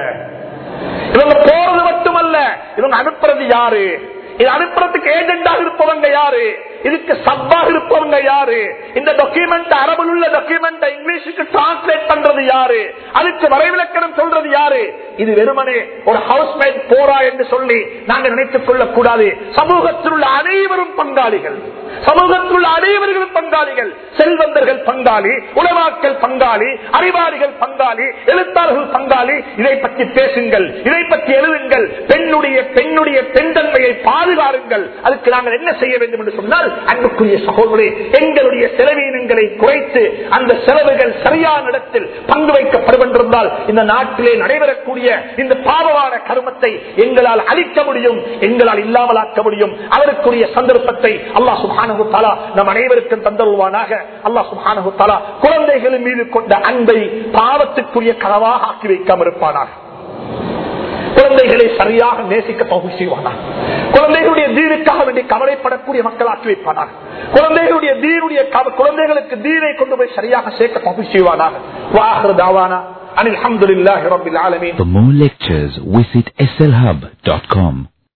இவங்க போறது மட்டுமல்ல இவங்க அனுப்புறது யாரு இது அனுப்புறதுக்கு ஏஜென்டாக இருப்பவங்க யாரு இதுக்கு சப்பாக இருப்பவங்க யாரு இந்த டாக்குமெண்ட் அரபில் உள்ள டாக்குமெண்ட் இங்கிலீஷுக்கு டிரான்ஸ்லேட் பண்றது யாரு அதுக்கு வரைவிலக்கணம் சொல்றது யாரு இது வெறுமனே ஒரு ஹவுஸ் மேட் போரா என்று சொல்லி நாங்க நினைத்துக் கொள்ளக் கூடாது சமூகத்தில் உள்ள அனைவரும் பங்காளிகள் சமூகத்தில் உள்ள அனைவர்களும் பங்காளிகள் செல்வந்தர்கள் பங்காளி உலமாக்கள் பங்காளி அறிவாளிகள் பங்காளி எழுத்தாளர்கள் பங்காளி இதை பற்றி பேசுங்கள் இதை பற்றி எழுதுங்கள் பெண்ணுடைய பெண்ணுடைய பெண்தன்மையை பாதுகாருங்கள் அதுக்கு நாங்கள் என்ன செய்ய வேண்டும் என்று சொன்னால் அன்புக்குரிய சகோதரி எங்களுடைய செலவீனங்களை குறைத்து அந்த செலவுகள் சரியான இடத்தில் பங்கு வைக்கப்படுவென்றிருந்தால் இந்த நாட்டிலே நடைபெறக்கூடிய இந்த பாவமான கருமத்தை எங்களால் அழிக்க முடியும் எங்களால் இல்லாமலாக்க முடியும் அதற்குரிய சந்தர்ப்பத்தை அல்லாஹ் சுபானு தாலா நம் அனைவருக்கும் தந்தருவானாக அல்லாஹ் சுபானு தாலா குழந்தைகளின் மீது கொண்ட அன்பை பாவத்துக்குரிய களவாக ஆக்கி வைக்காமல் இருப்பானாக குழந்தைகளை சரியாக நேசிக்க பகுதி செய்வானார் குழந்தைகளுடைய தீனுக்காக வேண்டி கவலைப்படக்கூடிய மக்கள் ஆக்கி வைப்பானார் குழந்தைகளுடைய தீனுடைய கவ- குழந்தைகளுக்கு தீனை கொண்டு போய் சரியாக சேர்க்க பகுதி செய்வானாக வாஹர் தாவானா அனில் அஹமதுல்லாஹி ரபில் ஆலமீன் For more lectures, visit slhub.com.